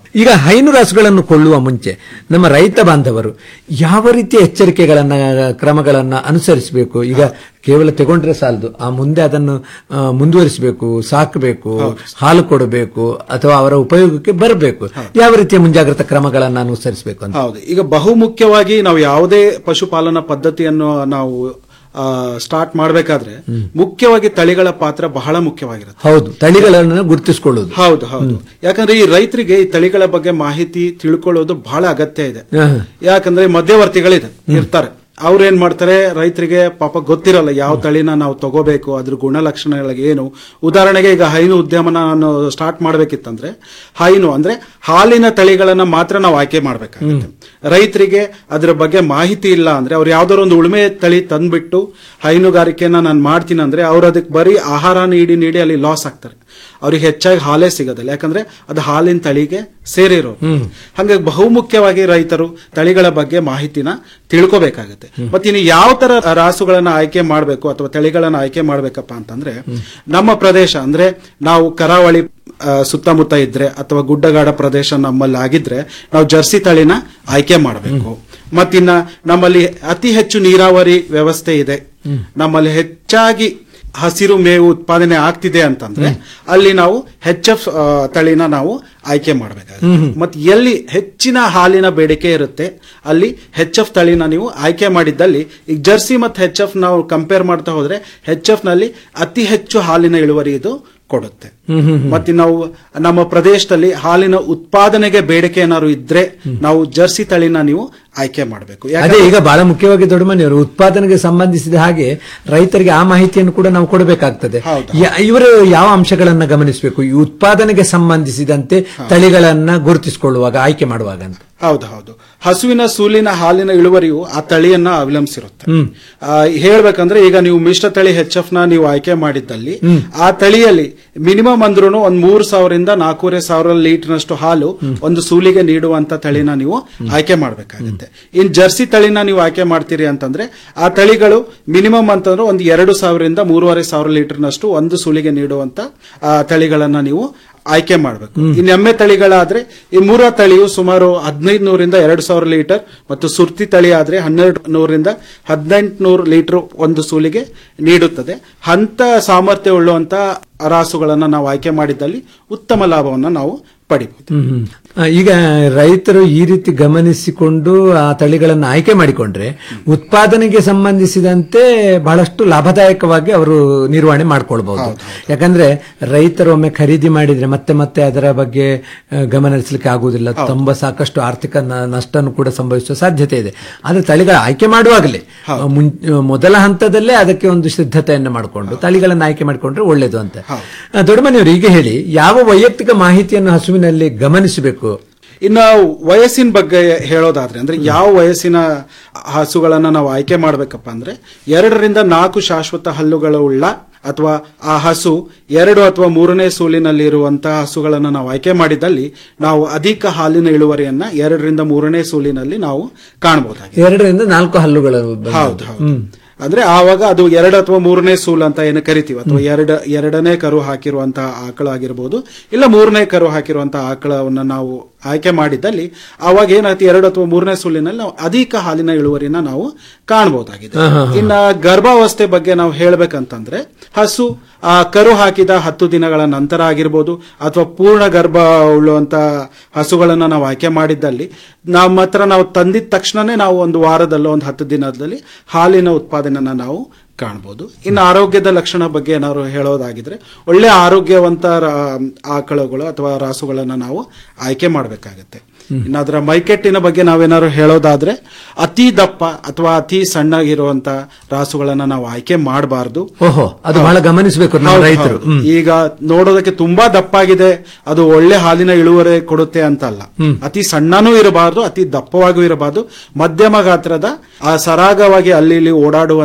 ಈಗ ಹೈನು ರಾಸುಗಳನ್ನು ಕೊಳ್ಳುವ ಮುಂಚೆ ನಮ್ಮ ರೈತ ಬಾಂಧವರು ಯಾವ ರೀತಿಯ ಎಚ್ಚರಿಕೆಗಳನ್ನ ಕ್ರಮಗಳನ್ನ ಅನುಸರಿಸಬೇಕು ಈಗ ಕೇವಲ ತಗೊಂಡ್ರೆ ಸಾಲದು ಆ ಮುಂದೆ ಅದನ್ನು ಆ, ಮುಂದುವರಿಸಬೇಕು ಸಾಕಬೇಕು ಹಾಲು ಕೊಡಬೇಕು ಅಥವಾ ಅವರ ಉಪಯೋಗಕ್ಕೆ ಬರಬೇಕು ಯಾವ ರೀತಿಯ ಮುಂಜಾಗ್ರತಾ ಕ್ರಮಗಳನ್ನ ಅನುಸರಿಸಬೇಕು ಅಂತ ಹೌದು ಈಗ ಬಹುಮುಖ್ಯವಾಗಿ ನಾವು ಯಾವುದೇ ಪಶುಪಾಲನಾ ಪದ್ಧತಿಯನ್ನು ನಾವು ಸ್ಟಾರ್ಟ್ ಮಾಡಬೇಕಾದ್ರೆ ಮುಖ್ಯವಾಗಿ ತಳಿಗಳ ಪಾತ್ರ ಬಹಳ ಮುಖ್ಯವಾಗಿರುತ್ತೆ ಹೌದು ತಳಿಗಳನ್ನು ಗುರುತಿಸಿಕೊಳ್ಳುವುದು ಹೌದು ಹೌದು ಯಾಕಂದ್ರೆ ಈ ರೈತರಿಗೆ ಈ ತಳಿಗಳ ಬಗ್ಗೆ ಮಾಹಿತಿ ತಿಳ್ಕೊಳ್ಳೋದು ಬಹಳ ಅಗತ್ಯ ಇದೆ ಯಾಕಂದ್ರೆ ಮಧ್ಯವರ್ತಿಗಳಿದೆ ಇರ್ತಾರೆ ಅವ್ರು ಏನ್ ಮಾಡ್ತಾರೆ ರೈತರಿಗೆ ಪಾಪ ಗೊತ್ತಿರಲ್ಲ ಯಾವ ತಳಿನ ನಾವು ತಗೋಬೇಕು ಅದ್ರ ಗುಣಲಕ್ಷಣಗಳಿಗೆ ಏನು ಉದಾಹರಣೆಗೆ ಈಗ ಹೈನು ಉದ್ಯಮನ ನಾನು ಸ್ಟಾರ್ಟ್ ಮಾಡ್ಬೇಕಿತ್ತಂದ್ರೆ ಹೈನು ಅಂದ್ರೆ ಹಾಲಿನ ತಳಿಗಳನ್ನ ಮಾತ್ರ ನಾವು ಆಯ್ಕೆ ಮಾಡ್ಬೇಕಾಗುತ್ತೆ ರೈತರಿಗೆ ಅದ್ರ ಬಗ್ಗೆ ಮಾಹಿತಿ ಇಲ್ಲ ಅಂದ್ರೆ ಅವ್ರು ಯಾವ್ದಾದ್ರು ಒಂದು ಉಳುಮೆ ತಳಿ ತಂದ್ಬಿಟ್ಟು ಹೈನುಗಾರಿಕೆನ ನಾನು ಮಾಡ್ತೀನಿ ಅಂದ್ರೆ ಅವ್ರು ಅದಕ್ಕೆ ಬರೀ ಆಹಾರ ನೀಡಿ ನೀಡಿ ಅಲ್ಲಿ ಲಾಸ್ ಆಗ್ತಾರೆ ಅವ್ರಿಗೆ ಹೆಚ್ಚಾಗಿ ಹಾಲೇ ಸಿಗೋದಿಲ್ಲ ಯಾಕಂದ್ರೆ ಅದು ಹಾಲಿನ ತಳಿಗೆ ಸೇರಿರೋದು ಹಂಗಾಗಿ ಬಹುಮುಖ್ಯವಾಗಿ ರೈತರು ತಳಿಗಳ ಬಗ್ಗೆ ಮಾಹಿತಿನ ತಿಳ್ಕೋಬೇಕಾಗುತ್ತೆ ಮತ್ತೆ ಇನ್ನು ಯಾವ ತರ ರಾಸುಗಳನ್ನ ಆಯ್ಕೆ ಮಾಡಬೇಕು ಅಥವಾ ತಳಿಗಳನ್ನ ಆಯ್ಕೆ ಮಾಡ್ಬೇಕಪ್ಪ ಅಂತಂದ್ರೆ ನಮ್ಮ ಪ್ರದೇಶ ಅಂದ್ರೆ ನಾವು ಕರಾವಳಿ ಆ, ಸುತ್ತಮುತ್ತ ಇದ್ರೆ ಅಥವಾ ಗುಡ್ಡಗಾಡ ಪ್ರದೇಶ ನಮ್ಮಲ್ಲಿ ಆಗಿದ್ರೆ ನಾವು ಜರ್ಸಿ ತಳಿನ ಆಯ್ಕೆ ಮಾಡಬೇಕು ಮತ್ತಿನ್ನ ನಮ್ಮಲ್ಲಿ ಅತಿ ಹೆಚ್ಚು ನೀರಾವರಿ ವ್ಯವಸ್ಥೆ ಇದೆ ನಮ್ಮಲ್ಲಿ ಹೆಚ್ಚಾಗಿ ಹಸಿರು ಮೇವು ಉತ್ಪಾದನೆ ಆಗ್ತಿದೆ ಅಂತಂದ್ರೆ ಅಲ್ಲಿ ನಾವು ಹೆಚ್ ಎಫ್ ತಳಿನ ನಾವು ಆಯ್ಕೆ ಮಾಡಬೇಕಾಗುತ್ತೆ ಮತ್ತೆ ಎಲ್ಲಿ ಹೆಚ್ಚಿನ ಹಾಲಿನ ಬೇಡಿಕೆ ಇರುತ್ತೆ ಅಲ್ಲಿ ಹೆಚ್ ಎಫ್ ತಳಿನ ನೀವು ಆಯ್ಕೆ ಮಾಡಿದ್ದಲ್ಲಿ ಈಗ ಜರ್ಸಿ ಮತ್ತು ಹೆಚ್ ಎಫ್ ನಾವು ಕಂಪೇರ್ ಮಾಡ್ತಾ ಹೋದ್ರೆ ಹೆಚ್ ಎಫ್ ನಲ್ಲಿ ಅತಿ ಹೆಚ್ಚು ಹಾಲಿನ ಇಳುವರಿ ಇದು ಕೊಡುತ್ತೆ ಮತ್ತೆ ನಾವು ನಮ್ಮ ಪ್ರದೇಶದಲ್ಲಿ ಹಾಲಿನ ಉತ್ಪಾದನೆಗೆ ಬೇಡಿಕೆ ಏನಾದ್ರು ಇದ್ರೆ ನಾವು ಜರ್ಸಿ ತಳಿನ ನೀವು ಆಯ್ಕೆ ಮಾಡಬೇಕು ಅದೇ ಈಗ ಬಹಳ ಮುಖ್ಯವಾಗಿ ದೊಡ್ಡಮನೆಯವರು ಉತ್ಪಾದನೆಗೆ ಸಂಬಂಧಿಸಿದ ಹಾಗೆ ರೈತರಿಗೆ ಆ ಮಾಹಿತಿಯನ್ನು ಕೂಡ ನಾವು ಕೊಡಬೇಕಾಗ್ತದೆ ಯ- ಇವರು ಯಾವ ಅಂಶಗಳನ್ನ ಗಮನಿಸಬೇಕು ಈ ಉತ್ಪಾದನೆಗೆ ಸಂಬಂಧಿಸಿದಂತೆ ತಳಿಗಳನ್ನ ಗುರುತಿಸಿಕೊಳ್ಳುವಾಗ ಆಯ್ಕೆ ಮಾಡುವಾಗ ಅಂತ ಹೌದು ಹೌದು ಹಸುವಿನ ಸೂಲಿನ ಹಾಲಿನ ಇಳುವರಿಯು ಆ ತಳಿಯನ್ನ ಅವಲಂಬಿಸಿರುತ್ತೆ ಆ, ಹೇಳ್ಬೇಕಂದ್ರೆ ಈಗ ನೀವು ಮಿಶ್ರ ತಳಿ ಹೆಚ್ ಎಫ್ ನ ನೀವು ಆಯ್ಕೆ ಮಾಡಿದ್ದಲ್ಲಿ ಆ ತಳಿಯಲ್ಲಿ ಮಿನಿಮಮ್ ಅಂದ್ರೂ ಒಂದ್ ಮೂರ್ ಸಾವಿರದಿಂದ ನಾಲ್ಕೂವರೆ ಸಾವಿರ ಲೀಟರ್ನಷ್ಟು ಹಾಲು ಒಂದು ಸೂಲಿಗೆ ನೀಡುವಂತ ತಳಿನ ನೀವು ಆಯ್ಕೆ ಮಾಡಬೇಕಾಗುತ್ತೆ ಇನ್ ಜರ್ಸಿ ತಳಿನ ನೀವು ಆಯ್ಕೆ ಮಾಡ್ತೀರಿ ಅಂತಂದ್ರೆ ಆ ತಳಿಗಳು ಮಿನಿಮಮ್ ಅಂತಂದ್ರೆ ಒಂದು ಎರಡು ಸಾವಿರದಿಂದ ಮೂರುವರೆ ಸಾವಿರ ಲೀಟರ್ನಷ್ಟು ಒಂದು ಸೂಲಿಗೆ ನೀಡುವಂತ ಆ, ತಳಿಗಳನ್ನ ನೀವು ಆಯ್ಕೆ ಮಾಡಬೇಕು ಇನ್ನು ಎಮ್ಮೆ ತಳಿಗಳಾದ್ರೆ ಈ ಮೂರ ತಳಿಯು ಸುಮಾರು ಹದಿನೈದು ನೂರಿಂದ ಎರಡು ಸಾವಿರ ಲೀಟರ್ ಮತ್ತು ಸುರ್ತಿ ತಳಿ ಆದ್ರೆ ಹನ್ನೆರಡು ನೂರಿಂದ ಹದಿನೆಂಟು ನೂರು ಲೀಟರ್ ಒಂದು ಸೂಲಿಗೆ ನೀಡುತ್ತದೆ ಅಂತ ಸಾಮರ್ಥ್ಯ ಉಳ್ಳುವಂತ ರಾಸುಗಳನ್ನ ನಾವು ಆಯ್ಕೆ ಮಾಡಿದ್ದಲ್ಲಿ ಉತ್ತಮ ಲಾಭವನ್ನ ನಾವು ಪಡಿಬಹುದು ಹ್ಮ್, ಹ್ಮ್. ಆ, ಈಗ ರೈತರು ಈ ರೀತಿ ಗಮನಿಸಿಕೊಂಡು ಆ ತಳಿಗಳನ್ನು ಆಯ್ಕೆ ಮಾಡಿಕೊಂಡ್ರೆ ಉತ್ಪಾದನೆಗೆ ಸಂಬಂಧಿಸಿದಂತೆ ಬಹಳಷ್ಟು ಲಾಭದಾಯಕವಾಗಿ ಅವರು ನಿರ್ವಹಣೆ ಮಾಡ್ಕೊಳ್ಬಹುದು ಯಾಕಂದ್ರೆ ರೈತರು ಒಮ್ಮೆ ಖರೀದಿ ಮಾಡಿದ್ರೆ ಮತ್ತೆ ಮತ್ತೆ ಅದರ ಬಗ್ಗೆ ಆ, ಗಮನ ಹರಿಸಲಿಕ್ಕೆ ಆಗುವುದಿಲ್ಲ ತುಂಬ ಸಾಕಷ್ಟು ಆರ್ಥಿಕ ನ- ನಷ್ಟನು ಕೂಡ ಸಂಭವಿಸುವ ಸಾಧ್ಯತೆ ಇದೆ ಆದ್ರೆ ತಳಿಗಳ ಆಯ್ಕೆ ಮಾಡುವಾಗಲೇ ಆ, ಮುಂ- ಮೊದಲ ಹಂತದಲ್ಲೇ ಅದಕ್ಕೆ ಒಂದು ಸಿದ್ಧತೆಯನ್ನು ಮಾಡಿಕೊಂಡು ತಳಿಗಳನ್ನು ಆಯ್ಕೆ ಮಾಡಿಕೊಂಡ್ರೆ ಒಳ್ಳೇದು ಅಂತ ಆ, ದೊಡ್ಡಮನೆಯವರು ಈಗ ಹೇಳಿ ಯಾವ ವೈಯಕ್ತಿಕ ಮಾಹಿತಿಯನ್ನು ಹಸುವಿನಲ್ಲಿ ಗಮನಿಸಬೇಕು ಇನ್ನು ವಯಸ್ಸಿನ ಬಗ್ಗೆ ಹೇಳೋದಾದ್ರೆ ಅಂದ್ರೆ ಯಾವ ವಯಸ್ಸಿನ ಹಸುಗಳನ್ನ ನಾವು ಆಯ್ಕೆ ಮಾಡ್ಬೇಕಪ್ಪ ಅಂದ್ರೆ ಎರಡರಿಂದ ನಾಲ್ಕು ಶಾಶ್ವತ ಹಲ್ಲುಗಳುಳ್ಳ ಅಥವಾ ಆ ಹಸು ಎರಡು ಅಥವಾ ಮೂರನೇ ಸೂಲಿನಲ್ಲಿ ಇರುವಂತಹ ಹಸುಗಳನ್ನು ನಾವು ಆಯ್ಕೆ ಮಾಡಿದಲ್ಲಿ ನಾವು ಅಧಿಕ ಹಾಲಿನ ಇಳುವರಿಯನ್ನ ಎರಡರಿಂದ ಮೂರನೇ ಸೂಲಿನಲ್ಲಿ ನಾವು ಕಾಣಬಹುದಾಗಿದೆ ಎರಡರಿಂದ ನಾಲ್ಕು ಹಲ್ಲುಗಳು ಬಂದದ್ದು. ಹೌದು, ಹೌದು. ಹ್ಮ್. ಅಂದ್ರೆ ಆವಾಗ ಅದು ಎರಡು ಅಥವಾ ಮೂರನೇ ಸೂಲ್ ಅಂತ ಏನು ಕರಿತೀವಿ ಅಥವಾ ಎರಡ ಎರಡನೇ ಕರು ಹಾಕಿರುವಂತಹ ಆಕಳ ಆಗಿರ್ಬೋದು ಇಲ್ಲ ಮೂರನೇ ಕರು ಹಾಕಿರುವಂತಹ ಆಕಳವನ್ನ ನಾವು ಆಯ್ಕೆ ಮಾಡಿದ್ದಲ್ಲಿ ಆವಾಗ ಏನಾಯ್ತು ಎರಡು ಅಥವಾ ಮೂರನೇ ಸೂಲಿನಲ್ಲಿ ನಾವು ಅಧಿಕ ಹಾಲಿನ ಇಳುವರಿನ ನಾವು ಕಾಣಬಹುದಾಗಿದೆ ಹಾ, ಹಾ, ಹಾ. ಇನ್ನ ಗರ್ಭಾವಸ್ಥೆ ಬಗ್ಗೆ ನಾವು ಹೇಳ್ಬೇಕಂತಂದ್ರೆ ಹಸು ಆ ಕರು ಹಾಕಿದ ಹತ್ತು ದಿನಗಳ ನಂತರ ಆಗಿರ್ಬೋದು ಅಥವಾ ಪೂರ್ಣ ಗರ್ಭ ಉಳ್ಳುವಂತ ಹಸುಗಳನ್ನ ನಾವು ಆಯ್ಕೆ ಮಾಡಿದ್ದಲ್ಲಿ ನಮ್ಮ ಹತ್ರ ನಾವು ತಂದಿದ ತಕ್ಷಣನೇ ನಾವು ಒಂದು ವಾರದಲ್ಲೋ ಒಂದು ಹತ್ತು ದಿನದಲ್ಲಿ ಹಾಲಿನ ಉತ್ಪಾದನೆನ ನಾವು ಕಾಣಬಹುದು ಇನ್ನು ಆರೋಗ್ಯದ ಲಕ್ಷಣ ಬಗ್ಗೆ ಏನಾದ್ರು ಹೇಳೋದಾಗಿದ್ರೆ ಒಳ್ಳೆ ಆರೋಗ್ಯವಂತ ರಾ- ಆಕಳುಗಳು ಅಥವಾ ರಾಸುಗಳನ್ನ ನಾವು ಆಯ್ಕೆ ಮಾಡಬೇಕಾಗತ್ತೆ ಇನ್ನು ಅದರ ಮೈಕೆಟ್ಟಿನ ಬಗ್ಗೆ ನಾವೇನಾದ್ರು ಹೇಳೋದಾದ್ರೆ ಅತಿ ದಪ್ಪ ಅಥವಾ ಅತಿ ಸಣ್ಣಗಿರುವಂತ ರಾಸುಗಳನ್ನ ನಾವು ಆಯ್ಕೆ ಮಾಡಬಾರ್ದು ಓಹೋ ಅದು ಬಹಳ ಗಮನಿಸಬೇಕು ನಮ್ಮ ಹೌದು, ರೈತರು ಹೌದು. ಈಗ ನೋಡೋದಕ್ಕೆ ತುಂಬಾ ದಪ್ಪಾಗಿದೆ ಅದು ಒಳ್ಳೆ ಹಾಲಿನ ಇಳುವರಿ ಕೊಡುತ್ತೆ ಅಂತ ಅಲ್ಲ ಹ್ಮ್. ಅತಿ ಸಣ್ಣನೂ ಇರಬಾರ್ದು ಅತಿ ದಪ್ಪವಾಗೂ ಇರಬಾರ್ದು ಮಧ್ಯಮ ಗಾತ್ರದ ಆ ಸರಾಗವಾಗಿ ಅಲ್ಲಿ ಇಲ್ಲಿ ಓಡಾಡುವಂತ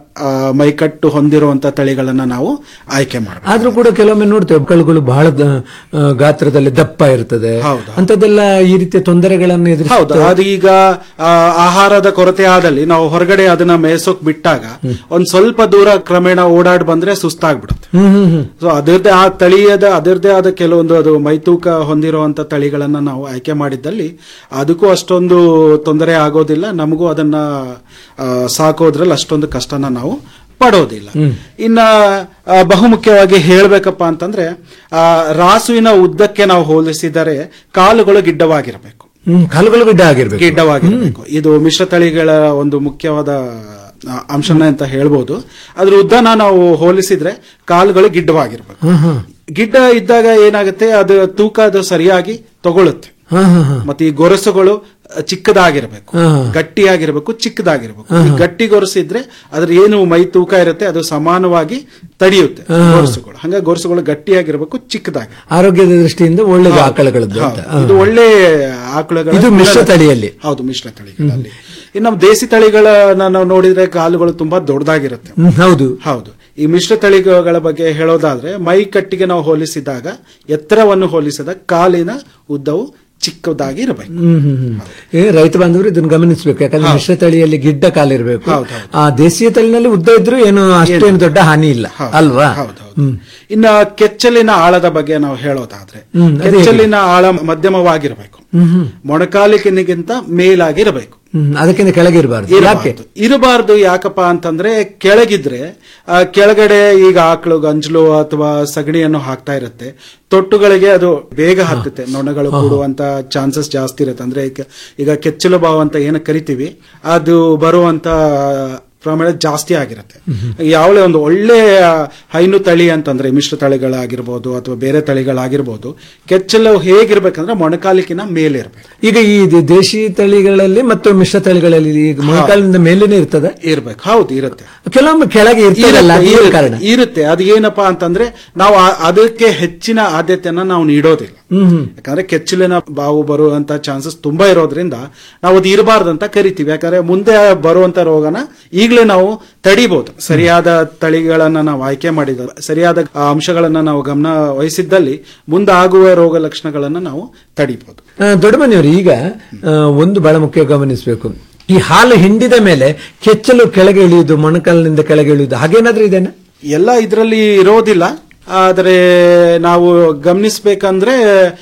ಆ, ಮೈಕಟ್ಟು ಹೊಂದಿರುವಂತ ತಳಿಗಳನ್ನ ನಾವು ಆಯ್ಕೆ ಮಾಡಬೇಕು ಆದ್ರೂ ಕೂಡ ಕೆಲವೊಮ್ಮೆ ನೋಡ್ತೇವೆ ಮಕ್ಕಳುಗಳು ಬಹಳ ದ- ಆ, ಗಾತ್ರದಲ್ಲಿ ದಪ್ಪ ಇರ್ತದೆ ಅಂತದೆಲ್ಲ ಈ ರೀತಿಯ ತೊಂದರೆಗಳನ್ನು ಹೌದು ಎದುರಿಸ ಅದು ಈಗ ಆ, ಆಹಾರದ ಕೊರತೆ ಆದಲ್ಲಿ ನಾವು ಹೊರಗಡೆ ಅದನ್ನ ಮೇಯ್ಸೋಕ್ ಬಿಟ್ಟಾಗ ಒಂದ್ ಸ್ವಲ್ಪ ದೂರ ಕ್ರಮೇಣ ಓಡಾಡ್ ಬಂದ್ರೆ ಸುಸ್ತಾಗ್ಬಿಡುತ್ತೆ ಹ್ಮ್ ಹ್ಮ್ ಹ್ಮ್ ಸೊ ಅದರದ್ದೇ ಆ ತಳಿಯದ ಅದರದ್ದೇ ಆದ ಕೆಲವೊಂದು ಅದು ಮೈತೂಕ ಹೊಂದಿರುವಂತ ತಳಿಗಳನ್ನ ನಾವು ಆಯ್ಕೆ ಮಾಡಿದ್ದಲ್ಲಿ ಅದಕ್ಕೂ ಅಷ್ಟೊಂದು ತೊಂದರೆ ಆಗೋದಿಲ್ಲ ನಮಗೂ ಅದನ್ನ ಆ, ಸಾಕೋದ್ರಲ್ಲಿ ಅಷ್ಟೊಂದು ಕಷ್ಟನ ನಾವು ಪಡೋದಿಲ್ಲ ಇನ್ನ ಆ, ಬಹುಮುಖ್ಯವಾಗಿ ಹೇಳ್ಬೇಕಪ್ಪ ಅಂತಂದ್ರೆ ಆ ರಾಸುವಿನ ಉದ್ದಕ್ಕೆ ನಾವು ಹೋಲಿಸಿದರೆ ಕಾಲುಗಳು ಗಿಡ್ಡವಾಗಿರಬೇಕು ಹ್ಮ್ ಕಾಲುಗಳು ಗಿಡ್ಡ ಆಗಿರ್ಬೇಕು ಗಿಡ್ಡವಾಗಿರಬೇಕು ಇದು ಮಿಶ್ರ ತಳಿಗಳ ಒಂದು ಮುಖ್ಯವಾದ ಆ, ಅಂಶನ ಅಂತ ಹೇಳ್ಬೋದು ಅದ್ರ ಉದ್ದನ ನಾವು ಹೋಲಿಸಿದ್ರೆ ಕಾಲುಗಳು ಗಿಡ್ಡವಾಗಿರ್ಬೇಕು ಹ್ಮ್ ಹ್ಮ್ ಗಿಡ್ಡ ಇದ್ದಾಗ ಏನಾಗುತ್ತೆ ಅದು ತೂಕ ಅದು ಸರಿಯಾಗಿ ತಗೊಳುತ್ತೆ ಹ್ಮ್ ಹ್ಮ್ ಹ್ಮ್ ಮತ್ತೆ ಈ ಗೊರಸುಗಳು ಅ, ಚಿಕ್ಕದಾಗಿರ್ಬೇಕು ಹಾ. ಗಟ್ಟಿಯಾಗಿರ್ಬೇಕು ಚಿಕ್ಕದಾಗಿರ್ಬೇಕು ಈ ಗಟ್ಟಿ ಗೊರಸು ಇದ್ರೆ ಅದ್ರ ಏನು ಮೈ ತೂಕ ಇರುತ್ತೆ ಅದು ಸಮಾನವಾಗಿ ತಡೆಯುತ್ತೆ ಹಾ. ಗೊರಸುಗಳು ಹಂಗಾಗಿ ಗೊರಸುಗಳು ಗಟ್ಟಿಯಾಗಿರ್ಬೇಕು ಚಿಕ್ಕದಾಗಿ ಆರೋಗ್ಯದ ದೃಷ್ಟಿಯಿಂದ ಒಳ್ಳೆಯದು ಹೌದು. ಆಕಳಗಳದ್ದು ಅಂತ ಹೌದು. ಇದು ಒಳ್ಳೆ ಆಕಳುಗಳ ಇದು ಮಿಶ್ರ ತಳಿಯಲ್ಲಿ ಹೌದು ಮಿಶ್ರ ತಳಿಗಳಲ್ಲಿ ಇನ್ನು ನಮ್ಮ ದೇಸಿ ತಳಿಗಳನ್ನ ನಾವು ನೋಡಿದ್ರೆ ಕಾಲುಗಳು ತುಂಬಾ ದೊಡ್ಡದಾಗಿರುತ್ತೆ ಹ್ಮ್, ಹೌದು ಹೌದು ಈ ಮಿಶ್ರ ತಳಿಗಳ ಬಗ್ಗೆ ಹೇಳೋದಾದ್ರೆ ಮೈ ಕಟ್ಟಿಗೆ ನಾವು ಹೋಲಿಸಿದಾಗ ಎತ್ತರವನ್ನು ಹೋಲಿಸಿದಾಗ ಕಾಲಿನ ಉದ್ದವು ಚಿಕ್ಕದಾಗಿ ಇರಬೇಕು ಹ್ಮ್ ಹ್ಮ್ ಹ್ಮ್ ಏ ರೈತ ಬಾಂಧವರು ಇದನ್ನ ಗಮನಿಸಬೇಕು ಯಾಕಂದ್ರೆ ಮಿಶ್ರ ತಳಿಯಲ್ಲಿ ಗಿಡ್ಡ ಕಾಲಿರ್ಬೇಕು ಹೌದು, ಹೌದು. ಆ ದೇಶೀಯ ತಳಿನಲ್ಲಿ ಉದ್ದ ಇದ್ರೂ ಏನು ಅಷ್ಟೇನು ದೊಡ್ಡ ಹಾನಿ ಇಲ್ಲ ಅಲ್ವಾ ಹ್ಮ್ ಇನ್ನ ಕೆಚ್ಚಲಿನ ಆಳದ ಬಗ್ಗೆ ನಾವು ಹೇಳೋದಾದ್ರೆ ಹ್ಮ್, ಅದೇ ಕೆಚ್ಚಲಿನ ಆಳ ಮಧ್ಯಮವಾಗಿರಬೇಕು ಹ್ಮ್ ಹ್ಮ್ ಮೊಣಕಾಲಿಕಿನಿಗಿಂತ ಮೇಲಾಗಿರಬೇಕು ಹ್ಮ್ ಅದಕ್ಕಿಂತ ಕೆಳಗೆ ಇರಬಾರ್ದು ಯಾಕೆ ಇರಬಾರ್ದು ಇರಬಾರ್ದು ಯಾಕಪ್ಪ ಅಂತಂದ್ರೆ ಕೆಳಗಿದ್ರೆ ಆ, ಕೆಳಗಡೆ ಈಗ ಆಕಳು ಗಂಜಲು ಅಥವಾ ಸಗಣಿಯನ್ನು ಹಾಕ್ತಾ ಇರುತ್ತೆ ತೊಟ್ಟುಗಳಿಗೆ ಅದು ಬೇಗ ಹತ್ತುತ್ತೆ ನೊಣಗಳು ಕೂಡುವಂತ ಚಾನ್ಸಸ್ ಜಾಸ್ತಿ ಇರುತ್ತೆ ಅಂದ್ರೆ ಈಗ ಈಗ ಕೆಚ್ಚಲು ಬಾವು ಅಂತ ಏನು ಕರಿತೀವಿ ಅದು ಬರುವಂತ ಪ್ರಮಾಣ ಜಾಸ್ತಿ ಆಗಿರುತ್ತೆ ಯಾವಳೆ ಒಂದು ಒಳ್ಳೆ ಹೈನು ತಳಿ ಅಂತಂದ್ರೆ ಮಿಶ್ರ ತಳಿಗಳಾಗಿರ್ಬೋದು ಅಥವಾ ಬೇರೆ ತಳಿಗಳಾಗಿರ್ಬೋದು ಕೆಚ್ಚಲು ಹೇಗಿರ್ಬೇಕಂದ್ರೆ ಮೊಣಕಾಲಿಕಿನ ಮೇಲೆ ಇರಬೇಕು ಈಗ ಈ ದೇ- ದೇಶಿ ತಳಿಗಳಲ್ಲಿ ಮತ್ತು ಮಿಶ್ರ ತಳಿಗಳಲ್ಲಿ ಈಗ ಮೊಣಕಾಲಿನಿಂದ ಮೇಲೇನೆ ಇರ್ತದೆ ಇರ್ಬೇಕು ಹೌದು ಇರುತ್ತೆ ಕೆಲವೊಮ್ಮೆ ಕೆಳಗೆ ಇರ್ತದಲ್ಲ ಇರುತ್ತೆ, ಅದೇ ಇರುತ್ತೆ, ಕಾರಣ ಇರುತ್ತೆ ಅದು ಏನಪ್ಪಾ ಅಂತಂದ್ರೆ ನಾವು ಆ- ಅದಕ್ಕೆ ಹೆಚ್ಚಿನ ಆದ್ಯತೆಯನ್ನ ನಾವು ನೀಡೋದಿಲ್ಲ ಹ್ಮ್ ಹ್ಮ್ ಯಾಕಂದ್ರೆ ಕೆಚ್ಚಲಿನ ಬಾವು ಬರುವಂತ ಚಾನ್ಸಸ್ ತುಂಬಾ ಇರೋದ್ರಿಂದ ನಾವು ಅದು ಇರಬಾರ್ದು ಅಂತ ಕರಿತೀವಿ ಯಾಕಂದ್ರೆ ಮುಂದೆ ಬರುವಂತ ರೋಗನ ಈಗಲೇ ನಾವು ತಡಿಬಹುದು ಸರಿಯಾದ ತಳಿಗಳನ್ನ ನಾವು ಆಯ್ಕೆ ಮಾಡಿದ ಸರಿಯಾದ ಆ ಅಂಶಗಳನ್ನ ನಾವು ಗಮನ ವಹಿಸಿದ್ದಲ್ಲಿ ಮುಂದೆ ಆಗುವ ರೋಗ ಲಕ್ಷಣಗಳನ್ನ ನಾವು ತಡಿಬಹುದು ಆ, ದೊಡ್ಡಮನೆಯವರು ಈಗ ಆ, ಒಂದು ಬಹಳ ಮುಖ್ಯ ಗಮನಿಸಬೇಕು ಈ ಹಾಲು ಹಿಂಡಿದ ಮೇಲೆ ಕೆಚ್ಚಲು ಕೆಳಗೆ ಇಳಿಯುವುದು ಮೊಣಕಾಲಿನಿಂದ ಕೆಳಗೆ ಇಳಿಯುವುದು ಹಾಗೇನಾದ್ರೂ ಇದೇನಾ ಎಲ್ಲ ಇದರಲ್ಲಿ ಇರೋದಿಲ್ಲ ಆದರೆ ನಾವು ಗಮನಿಸಬೇಕಂದ್ರೆ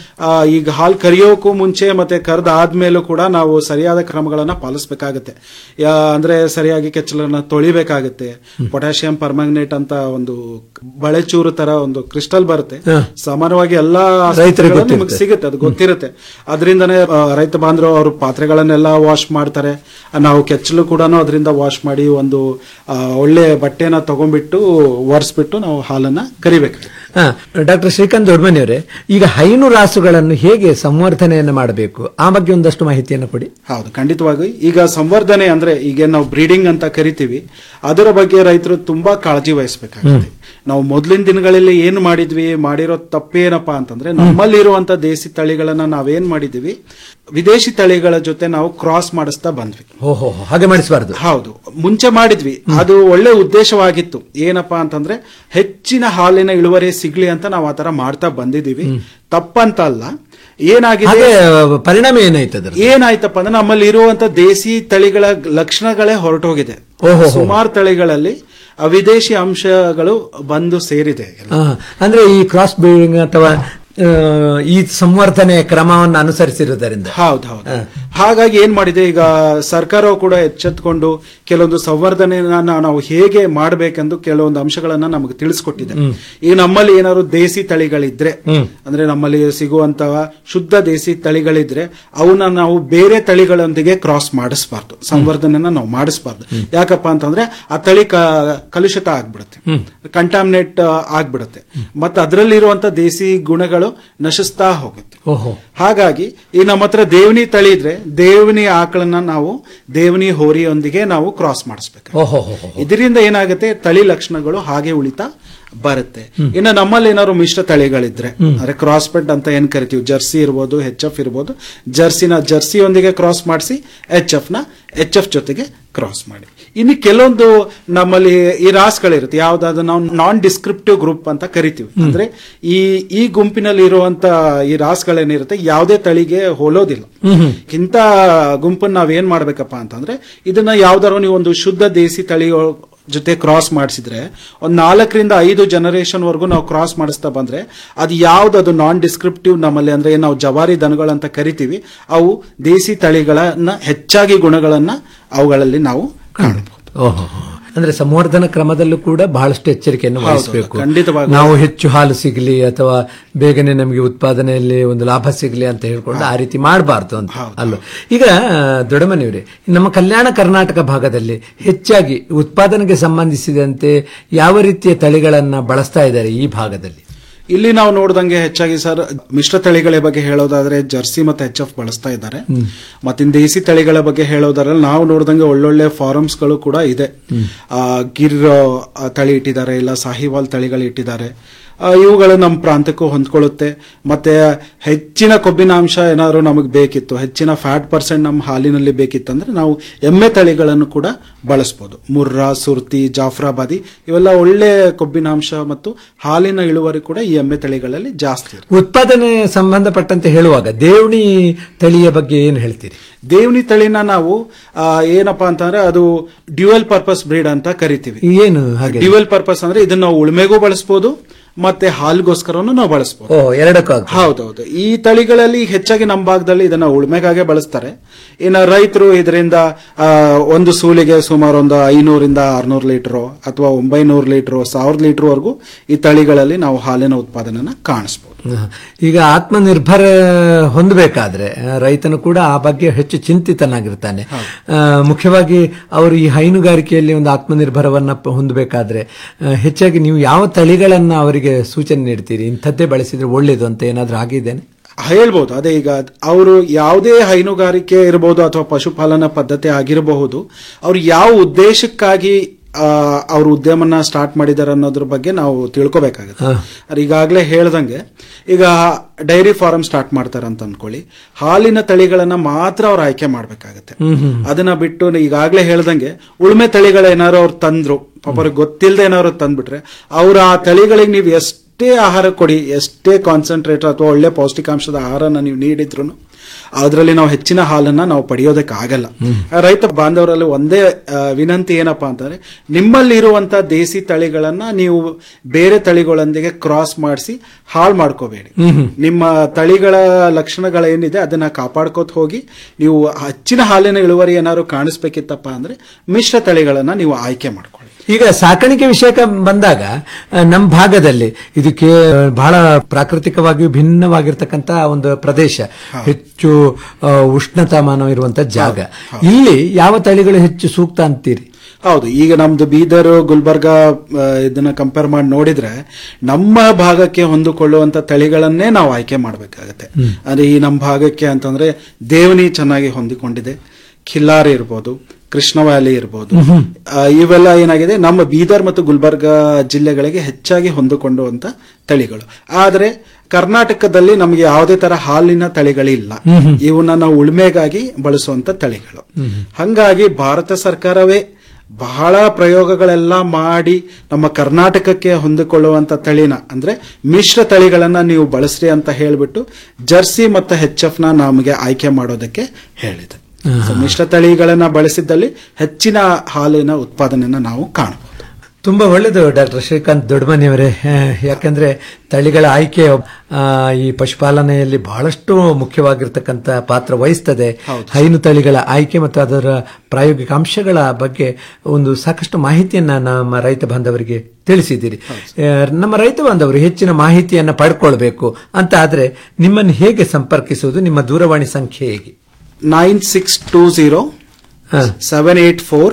ಈಗ ಹಾಲು ಕರಿಯೋಕ್ಕೂ ಮುಂಚೆ ಮತ್ತೆ ಕರೆದ ಆದ್ಮೇಲೂ ಕೂಡ ನಾವು ಸರಿಯಾದ ಕ್ರಮಗಳನ್ನ ಪಾಲಿಸಬೇಕಾಗುತ್ತೆ ಅಂದ್ರೆ ಸರಿಯಾಗಿ ಕೆಚ್ಚಲನ್ನ ತೊಳಿಬೇಕಾಗುತ್ತೆ ಪೊಟ್ಯಾಷಿಯಂ ಪರ್ಮ್ಯಾಂಗನೇಟ್ ಅಂತ ಒಂದು ಬಳೆಚೂರು ತರ ಒಂದು ಕ್ರಿಸ್ಟಲ್ ಬರುತ್ತೆ ಹ. ಸಾಮಾನ್ಯವಾಗಿ ಎಲ್ಲಾ ರೈತರಿಗೆ ಆಸ್ಪತ್ರೆಗಳಲ್ಲಿ ನಿಮಗೆ ಗೊತ್ತಿರುತ್ತೆ. ಸಿಗುತ್ತೆ ಅದು ಗೊತ್ತಿರುತ್ತೆ ಅದರಿಂದನೇ ರೈತ ಬಾಂಧವರು ಅವರು ಪಾತ್ರೆಗಳನ್ನೆಲ್ಲ ವಾಶ್ ಮಾಡ್ತಾರೆ ಆ, ನಾವು ಕೆಚ್ಚಲು ಕೂಡ ಅದರಿಂದ ವಾಶ್ ಮಾಡಿ ಒಂದು ಆ, ಒಳ್ಳೆ ಬಟ್ಟೆನ ತಗೊಂಡ್ಬಿಟ್ಟು ಒರೆಸ್ಬಿಟ್ಟು ನಾವು ಹಾಲನ್ನ ಕರಿಬೇಕು ಡಾಕ್ಟರ್ ಶ್ರೀಕಾಂತ್ ದೊಡ್ಡಮನೆಯವರೇ ಈಗ ಹೈನು ರಾಸುಗಳನ್ನು ಹೇಗೆ ಸಂವರ್ಧನೆಯನ್ನು ಮಾಡಬೇಕು ಆ ಬಗ್ಗೆ ಒಂದಷ್ಟು ಮಾಹಿತಿಯನ್ನು ಕೊಡಿ ಹೌದು ಖಂಡಿತವಾಗಿ ಈಗ ಸಂವರ್ಧನೆ ಅಂದ್ರೆ ಈಗ ನಾವು ಬ್ರೀಡಿಂಗ್ ಅಂತ ಕರಿತೀವಿ ಅದರ ಬಗ್ಗೆ ರೈತರು ತುಂಬಾ ಕಾಳಜಿ ವಹಿಸಬೇಕಾಗುತ್ತೆ ನಾವು ಮೊದಲಿನ ದಿನಗಳಲ್ಲಿ ಏನು ಮಾಡಿದ್ವಿ ಮಾಡಿರೋ ತಪ್ಪೇನಪ್ಪಾ ಅಂತಂದ್ರೆ ನಮ್ಮಲ್ಲಿರುವಂತ ದೇಸಿ ತಳಿಗಳನ್ನ ನಾವೇನ್ ಮಾಡಿದ್ವಿ ವಿದೇಶಿ ತಳಿಗಳ ಜೊತೆ ನಾವು ಕ್ರಾಸ್ ಮಾಡಿಸ್ತಾ ಬಂದ್ವಿ ಓಹೋ ಹಾಗೆ ಮಾಡಿಸಬಾರ್ದು ಹೌದು ಮುಂಚೆ ಮಾಡಿದ್ವಿ ಅದು ಒಳ್ಳೆ ಉದ್ದೇಶವಾಗಿತ್ತು ಏನಪ್ಪಾ ಅಂತಂದ್ರೆ ಹೆಚ್ಚಿನ ಹಾಲಿನ ಇಳುವರಿ ಸಿಗ್ಲಿ ಅಂತ ನಾವು ಆತರ ಮಾಡ್ತಾ ಬಂದಿದೀವಿ ತಪ್ಪಂತ ಅಲ್ಲ ಏನಾಗಿದೆ ಹಾಗೆ ಪರಿಣಾಮ ಏನಾಯ್ತು ಅದರ ಏನಾಯ್ತಪ್ಪ ಅಂದ್ರೆ ನಮ್ಮಲ್ಲಿ ಇರುವಂತ ದೇಸಿ ತಳಿಗಳ ಲಕ್ಷಣಗಳೇ ಹೊರಟೋಗಿದೆ ಓಹೋ. ಸುಮಾರು ತಳಿಗಳಲ್ಲಿ ಆ ವಿದೇಶಿ ಅಂಶಗಳು ಬಂದು ಸೇರಿದೆ ಅಂದ್ರೆ ಈ ಕ್ರಾಸ್ ಬ್ರೀಡಿಂಗ್ ಅಥವಾ ಆ, ಈ ಸಂವರ್ಧನೆ ಕ್ರಮವನ್ನು ಅನುಸರಿಸಿರುವುದರಿಂದ ಹೌದು ಹೌದು ಹಾಗಾಗಿ ಏನ್ ಮಾಡಿದೆ ಈಗ ಸರ್ಕಾರವು ಕೂಡ ಎಚ್ಚೆತ್ಕೊಂಡು ಕೆಲವೊಂದು ಸಂವರ್ಧನೆಯನ್ನ ನಾವು ಹೇಗೆ ಮಾಡಬೇಕೆಂದು ಕೆಲವೊಂದು ಅಂಶಗಳನ್ನ ನಮಗೆ ತಿಳಿಸ್ಕೊಟ್ಟಿದೆ ಹ್ಮ್. ಈಗ ನಮ್ಮಲ್ಲಿ ಏನಾದ್ರು ದೇಸಿ ತಳಿಗಳಿದ್ರೆ ಹ್ಮ್. ಅಂದ್ರೆ ನಮ್ಮಲ್ಲಿ ಸಿಗುವಂತಹ ಶುದ್ಧ ದೇಸಿ ತಳಿಗಳಿದ್ರೆ ಅವನ್ನ ನಾವು ಬೇರೆ ತಳಿಗಳೊಂದಿಗೆ ಕ್ರಾಸ್ ಮಾಡಿಸಬಾರ್ದು ಸಂವರ್ಧನೆನ ನಾವು ಮಾಡಿಸಬಾರ್ದು ಯಾಕಪ್ಪ ಅಂತಂದ್ರೆ ಆ ತಳಿ ಕ- ಕಲುಷಿತ ಆಗ್ಬಿಡುತ್ತೆ ಹ್ಮ್. ಕಂಟಾಮಿನೇಟ್ ಆಗ್ಬಿಡುತ್ತೆ ಮತ್ತೆ ಅದರಲ್ಲಿರುವಂತ ದೇಸಿ ಗುಣಗಳು ನಶಿಸ್ತಾ ಹೋಗುತ್ತೆ ಓಹೋ ಹಾಗಾಗಿ ಈ ನಮ್ಮ ಹತ್ರ ದೇವನಿ ತಳಿ ಇದ್ರೆ ದೇವನಿ ಆಕಳನ್ನ ನಾವು ದೇವನಿ ಹೋರಿಯೊಂದಿಗೆ ನಾವು ಕ್ರಾಸ್ ಮಾಡಿಸ್ಬೇಕು ಓಹೋ ಇದರಿಂದ ಏನಾಗುತ್ತೆ ತಳಿ ಲಕ್ಷಣಗಳು ಹಾಗೆ ಉಳಿತಾ ಬರುತ್ತೆ ಇನ್ನು ನಮ್ಮಲ್ಲಿ ಏನಾದ್ರು ಮಿಶ್ರ ತಳಿಗಳಿದ್ರೆ ಅಂದ್ರೆ ಕ್ರಾಸ್ ಬೆಡ್ ಅಂತ ಏನ್ ಕರಿತೀವಿ ಜರ್ಸಿ ಇರ್ಬೋದು ಎಚ್ ಎಫ್ ಇರ್ಬೋದು ಜರ್ಸಿನ ಜರ್ಸಿಯೊಂದಿಗೆ ಕ್ರಾಸ್ ಮಾಡಿಸಿ ಎಚ್ ಎಫ್ ನ ಎಚ್ ಎಫ್ ಜೊತೆಗೆ ಕ್ರಾಸ್ ಮಾಡಿ ಇನ್ನು ಕೆಲವೊಂದು ನಮ್ಮಲ್ಲಿ ಈ ರಾಸ್ಗಳಿರುತ್ತೆ ಯಾವ್ದಾದ್ರು ನಾವು ನಾನ್ ಡಿಸ್ಕ್ರಿಪ್ಟಿವ್ ಗ್ರೂಪ್ ಅಂತ ಕರಿತೀವಿ ಅಂದ್ರೆ ಈ ಈ ಗುಂಪಿನಲ್ಲಿ ಇರುವಂತ ಈ ರಾಸ್ಗಳೇನಿರುತ್ತೆ ಯಾವುದೇ ತಳಿಗೆ ಹೋಲೋದಿಲ್ಲ ಇಂಥ ಗುಂಪನ್ನ ನಾವೇನ್ ಮಾಡ್ಬೇಕಪ್ಪ ಅಂತಂದ್ರೆ ಇದನ್ನ ಯಾವ್ದಾದ್ರು ನೀವು ಒಂದು ಶುದ್ಧ ದೇಸಿ ತಳಿ ಜೊತೆ ಕ್ರಾಸ್ ಮಾಡಿಸಿದ್ರೆ ಒಂದ್ ನಾಲ್ಕರಿಂದ ಐದು ಜನರೇಷನ್ ವರೆಗೂ ನಾವು ಕ್ರಾಸ್ ಮಾಡಿಸ್ತಾ ಬಂದ್ರೆ ಅದು ಯಾವ್ದು ಅದು ನಾನ್ ಡಿಸ್ಕ್ರಿಪ್ಟಿವ್ ನಮ್ಮಲ್ಲಿ ಅಂದ್ರೆ ಏನ್ ನಾವು ಜವಾರಿ ದನಗಳಂತ ಕರಿತೀವಿ ಅವು ದೇಸಿ ತಳಿಗಳನ್ನ ಹೆಚ್ಚಾಗಿ ಗುಣಗಳನ್ನ ಅವುಗಳಲ್ಲಿ ನಾವು ಕಾಣಬಹುದು ಓಹೋ ಅಂದ್ರೆ ಸಂವರ್ಧನ ಕ್ರಮದಲ್ಲೂ ಕೂಡ ಬಹಳಷ್ಟು ಎಚ್ಚರಿಕೆಯನ್ನು ಹೌದು, ವಹಿಸಬೇಕು ಖಂಡಿತವಾಗ್ಲೂ. ನಾವು ಹೆಚ್ಚು ಹಾಲು ಸಿಗಲಿ ಅಥವಾ ಬೇಗನೆ ನಮಗೆ ಉತ್ಪಾದನೆಯಲ್ಲಿ ಒಂದು ಲಾಭ ಸಿಗಲಿ ಅಂತ ಹೇಳ್ಕೊಂಡು ಆ ರೀತಿ ಮಾಡಬಾರ್ದು ಅಂತ ಅಲ್ಲ ಈಗ ದೊಡ್ಡಮನೆಯವರೇ ನಮ್ಮ ಕಲ್ಯಾಣ ಕರ್ನಾಟಕ ಭಾಗದಲ್ಲಿ ಹೆಚ್ಚಾಗಿ ಉತ್ಪಾದನೆಗೆ ಸಂಬಂಧಿಸಿದಂತೆ ಯಾವ ರೀತಿಯ ತಳಿಗಳನ್ನ ಬಳಸ್ತಾ ಇದ್ದಾರೆ ಈ ಭಾಗದಲ್ಲಿ ಇಲ್ಲಿ ನಾವು ನೋಡ್ದಂಗೆ ಹೆಚ್ಚಾಗಿ ಸರ್ ಮಿಶ್ರ ತಳಿಗಳ ಬಗ್ಗೆ ಹೇಳೋದಾದ್ರೆ ಜರ್ಸಿ ಮತ್ತೆ ಎಚ್ ಎಫ್ ಬಳಸ್ತಾ ಇದ್ದಾರೆ ಮತ್ತಿನ್ ದೇಸಿ ತಳಿಗಳ ಬಗ್ಗೆ ಹೇಳೋದಾದ್ರೆ ನಾವು ನೋಡ್ದಂಗೆ ಒಳ್ಳೊಳ್ಳೆ ಫಾರಮ್ಸ್ ಗಳು ಕೂಡ ಇದೆ ಆ, ಗಿರ್ ಆ, ತಳಿ ಇಟ್ಟಿದ್ದಾರೆ ಇಲ್ಲ ಸಾಹಿವಾಲ್ ತಳಿಗಳು ಇಟ್ಟಿದ್ದಾರೆ ಆ, ಇವುಗಳು ನಮ್ಮ ಪ್ರಾಂತಕ್ಕೂ ಹೊಂದ್ಕೊಳ್ಳುತ್ತೆ ಮತ್ತೆ ಹೆಚ್ಚಿನ ಕೊಬ್ಬಿನಾಂಶ ಏನಾದ್ರು ನಮಗೆ ಬೇಕಿತ್ತು ಹೆಚ್ಚಿನ ಫ್ಯಾಟ್ ಪರ್ಸೆಂಟ್ ನಮ್ಮ ಹಾಲಿನಲ್ಲಿ ಬೇಕಿತ್ತಂದ್ರೆ ನಾವು ಎಮ್ಮೆ ತಳಿಗಳನ್ನು ಕೂಡ ಬಳಸ್ಬೋದು ಮುರ್ರಾ ಸುರ್ತಿ ಜಾಫ್ರಾಬಾದಿ ಇವೆಲ್ಲ ಒಳ್ಳೆ ಕೊಬ್ಬಿನಾಂಶ ಮತ್ತು ಹಾಲಿನ ಇಳುವರಿ ಕೂಡ ಈ ಎಮ್ಮೆ ತಳಿಗಳಲ್ಲಿ ಜಾಸ್ತಿ ಇರುತ್ತೆ ಉತ್ಪಾದನೆ ಸಂಬಂಧಪಟ್ಟಂತೆ ಹೇಳುವಾಗ ದೇವಣಿ ತಳಿಯ ಬಗ್ಗೆ ಏನು ಹೇಳ್ತೀರಿ ದೇವನಿ ತಳಿನ ನಾವು ಆ, ಏನಪ್ಪಾ ಅಂತಂದ್ರೆ ಅದು ಡ್ಯುಯಲ್ ಪರ್ಪಸ್ ಬ್ರೀಡ್ ಅಂತ ಕರಿತೀವಿ ಏನು ಹಾಗೆ ಡ್ಯುಯಲ್ ಪರ್ಪಸ್ ಅಂದ್ರೆ ಇದನ್ನ ನಾವು ಉಳುಮೆಗೂ ಬಳಸಬಹುದು ಮತ್ತೆ ಹಾಲ್ಗೋಸ್ಕರನು ನಾವು ಬಳಸಬಹುದು ಓ ಎರಡಕ್ಕೂ ಆಗ್ತದೆ. ಹೌದೌದು ಈ ತಳಿಗಳಲ್ಲಿ ಹೆಚ್ಚಾಗಿ ನಮ್ಮ ಭಾಗದಲ್ಲಿ ಇದನ್ನ ಉಳುಮೆಗಾಗೆ ಬಳಸ್ತಾರೆ ಇನ್ನು ರೈತರು ಇದರಿಂದ ಆ, ಒಂದು ಸೂಲಿಗೆ ಸುಮಾರು ಒಂದು ಐನೂರಿಂದ ಆರ್ನೂರು ಲೀಟರ್ ಅಥವಾ ಒಂಬೈನೂರು ಲೀಟರ್ ಸಾವಿರ ಲೀಟರ್ ವರೆಗೂ ಈ ತಳಿಗಳಲ್ಲಿ ನಾವು ಹಾಲಿನ ಉತ್ಪಾದನೆನ ಕಾಣಿಸಬಹುದು ಹ. ಈಗ ಆತ್ಮನಿರ್ಭರ ಹೊಂದಬೇಕಾದ್ರೆ ಆ, ರೈತನು ಕೂಡ ಆ ಬಗ್ಗೆ ಹೆಚ್ಚು ಚಿಂತಿತನಾಗಿರ್ತಾನೆ ಆ, ಮುಖ್ಯವಾಗಿ ಅವರು ಈ ಹೈನುಗಾರಿಕೆಯಲ್ಲಿ ಒಂದು ಆತ್ಮನಿರ್ಭರವನ್ನ ಪ- ಹೊಂದಬೇಕಾದ್ರೆ ಆ, ಹೆಚ್ಚಾಗಿ ನೀವು ಯಾವ ತಳಿಗಳನ್ನ ಅವರಿಗೆ ಸೂಚನೆ ನೀಡ್ತೀರಿ ಇಂಥದ್ದೇ ಬಳಸಿದ್ರೆ ಒಳ್ಳೇದು ಅಂತ ಏನಾದ್ರೂ ಆಗಿದ್ದೇನೆ ಹೇಳ್ಬೋದು ಅದೇ ಈಗ ಅವರು ಯಾವುದೇ ಹೈನುಗಾರಿಕೆ ಇರಬಹುದು ಅಥವಾ ಪಶುಪಾಲನಾ ಪದ್ಧತಿ ಆಗಿರಬಹುದು ಅವ್ರು ಯಾವ ಉದ್ದೇಶಕ್ಕಾಗಿ ಆ, ಅವ್ರ ಉದ್ಯಮನ ಸ್ಟಾರ್ಟ್ ಮಾಡಿದಾರೆ ಅನ್ನೋದ್ರ ಬಗ್ಗೆ ನಾವು ತಿಳ್ಕೊಬೇಕಾಗುತ್ತೆ ಅವ್ರು ಈಗಾಗಲೇ ಹೇಳ್ದಂಗೆ ಈಗ ಡೈರಿ ಫಾರ್ಮ್ ಸ್ಟಾರ್ಟ್ ಮಾಡ್ತಾರೆ ಅಂತ ಅನ್ಕೊಳ್ಳಿ ಹಾಲಿನ ತಳಿಗಳನ್ನ ಮಾತ್ರ ಅವ್ರು ಆಯ್ಕೆ ಮಾಡ್ಬೇಕಾಗತ್ತೆ ಅದನ್ನ ಬಿಟ್ಟು ಈಗಾಗಲೇ ಹೇಳ್ದಂಗೆ ಉಳುಮೆ ತಳಿಗಳೇನಾರು ಅವ್ರು ತಂದ್ರು ಪಾಪ ಅವ್ರಿಗೆ ಗೊತ್ತಿಲ್ಲದೆ ಏನಾದ್ರು ತಂದ್ಬಿಟ್ರೆ ಅವ್ರ ಆ ತಳಿಗಳಿಗೆ ನೀವು ಎಷ್ಟೇ ಆಹಾರ ಕೊಡಿ ಎಷ್ಟೇ ಕಾನ್ಸಂಟ್ರೇಟ್ ಅಥವಾ ಒಳ್ಳೆ ಪೌಷ್ಟಿಕಾಂಶದ ಆಹಾರನ ನೀವು ನೀಡಿದ್ರು ಅದರಲ್ಲಿ ನಾವು ಹೆಚ್ಚಿನ ಹಾಲನ್ನ ನಾವು ಪಡೆಯೋದಕ್ಕೆ ಆಗಲ್ಲ ರೈತ ಬಾಂಧವರಲ್ಲಿ ಒಂದೇ ಆ, ವಿನಂತಿ ಏನಪ್ಪಾ ಅಂತಂದ್ರೆ ನಿಮ್ಮಲ್ಲಿ ಇರುವಂತ ದೇಸಿ ತಳಿಗಳನ್ನ ನೀವು ಬೇರೆ ತಳಿಗಳೊಂದಿಗೆ ಕ್ರಾಸ್ ಮಾಡಿಸಿ ಹಾಳು ಮಾಡ್ಕೋಬೇಡಿ ನಿಮ್ಮ ತಳಿಗಳ ಲಕ್ಷಣಗಳೇನಿದೆ ಅದನ್ನ ಕಾಪಾಡ್ಕೋತ ಹೋಗಿ ನೀವು ಹೆಚ್ಚಿನ ಹಾಲಿನ ಇಳುವರಿ ಏನಾದ್ರು ಕಾಣಿಸ್ಬೇಕಿತ್ತಪ್ಪ ಅಂದ್ರೆ ಮಿಶ್ರ ತಳಿಗಳನ್ನ ನೀವು ಆಯ್ಕೆ ಮಾಡ್ಕೊಳ್ಳಿ ಈಗ ಸಾಕಾಣಿಕೆ ವಿಷಯಕ್ಕೆ ಬಂದಾಗ ಆ, ನಮ್ಮ ಭಾಗದಲ್ಲಿ ಇದಕ್ಕೆ ಬಹಳ ಪ್ರಾಕೃತಿಕವಾಗಿಯೂ ಭಿನ್ನವಾಗಿರ್ತಕ್ಕಂತ ಒಂದು ಪ್ರದೇಶ ಹೆಚ್ಚು ಆ, ಉಷ್ಣತಾಮಾನ ಇರುವಂತ ಜಾಗ ಇಲ್ಲಿ ಯಾವ ತಳಿಗಳು ಹೆಚ್ಚು ಸೂಕ್ತ ಅಂತೀರಿ ಹೌದು ಈಗ ನಮ್ದು ಬೀದರ್ ಗುಲ್ಬರ್ಗ ಆ, ಇದನ್ನ ಕಂಪೇರ್ ಮಾಡಿ ನೋಡಿದ್ರೆ ನಮ್ಮ ಭಾಗಕ್ಕೆ ಹೊಂದಿಕೊಳ್ಳುವಂತ ತಳಿಗಳನ್ನೇ ನಾವು ಆಯ್ಕೆ ಮಾಡಬೇಕಾಗತ್ತೆ ಅಂದ್ರೆ ಈ ನಮ್ಮ ಭಾಗಕ್ಕೆ ಅಂತಂದ್ರೆ ದೇವನಿ ಚೆನ್ನಾಗಿ ಹೊಂದಿಕೊಂಡಿದೆ ಖಿಲ್ಲಾರಿ ಇರ್ಬೋದು ಕೃಷ್ಣ ವ್ಯಾಲಿ ಇರ್ಬೋದು ಆ, ಇವೆಲ್ಲ ಏನಾಗಿದೆ ನಮ್ಮ ಬೀದರ್ ಮತ್ತು ಗುಲ್ಬರ್ಗ ಜಿಲ್ಲೆಗಳಿಗೆ ಹೆಚ್ಚಾಗಿ ಹೊಂದಿಕೊಂಡುವಂತ ತಳಿಗಳು ಆದ್ರೆ ಕರ್ನಾಟಕದಲ್ಲಿ ನಮಗೆ ಯಾವುದೇ ತರ ಹಾಲಿನ ತಳಿಗಳಿಲ್ಲ ಇವನ್ನ ನಾವು ಉಳುಮೆಗಾಗಿ ಬಳಸುವಂತ ತಳಿಗಳು ಹಂಗಾಗಿ ಭಾರತ ಸರ್ಕಾರವೇ ಬಹಳ ಪ್ರಯೋಗಗಳೆಲ್ಲ ಮಾಡಿ ನಮ್ಮ ಕರ್ನಾಟಕಕ್ಕೆ ಹೊಂದಿಕೊಳ್ಳುವಂತ ತಳಿನ ಅಂದ್ರೆ ಮಿಶ್ರ ತಳಿಗಳನ್ನ ನೀವು ಬಳಸ್ರಿ ಅಂತ ಹೇಳ್ಬಿಟ್ಟು ಜರ್ಸಿ ಮತ್ತು ಹೆಚ್ ಎಫ್ ನ ನಮಗೆ ಆಯ್ಕೆ ಮಾಡೋದಕ್ಕೆ ಹೇಳಿದೆ So, ಮಿಶ್ರ ತಳಿಗಳನ್ನ ಬಳಸಿದ್ದಲ್ಲಿ ಹೆಚ್ಚಿನ ಹಾಲಿನ ಉತ್ಪಾದನೆಯನ್ನ ನಾವು ಕಾಣಬಹುದು ತುಂಬಾ ಒಳ್ಳೆಯದು ಡಾಕ್ಟರ್ ಶ್ರೀಕಾಂತ್ ದೊಡ್ಡಮನಿಯವರೇ ಆ, ಯಾಕಂದ್ರೆ ತಳಿಗಳ ಆಯ್ಕೆ ಆ, ಈ ಪಶುಪಾಲನೆಯಲ್ಲಿ ಬಹಳಷ್ಟು ಮುಖ್ಯವಾಗಿರ್ತಕ್ಕಂಥ ಪಾತ್ರ ವಹಿಸ್ತದೆ ಹೈನು ತಳಿಗಳ ಆಯ್ಕೆ ಮತ್ತು ಅದರ ಪ್ರಾಯೋಗಿಕ ಅಂಶಗಳ ಬಗ್ಗೆ ಒಂದು ಸಾಕಷ್ಟು ಮಾಹಿತಿಯನ್ನ ನಮ್ಮ ರೈತ ಬಾಂಧವರಿಗೆ ತಿಳಿಸಿದ್ದೀರಿ ಆ, ನಮ್ಮ ರೈತ ಬಾಂಧವರು ಹೆಚ್ಚಿನ ಮಾಹಿತಿಯನ್ನ ಪಡ್ಕೊಳ್ಬೇಕು ಅಂತ ಆದ್ರೆ ನಿಮ್ಮನ್ನು ಹೇಗೆ ಸಂಪರ್ಕಿಸುವುದು ನಿಮ್ಮ ದೂರವಾಣಿ ಸಂಖ್ಯೆ ಹೇಗೆ nine six two zero seven eight four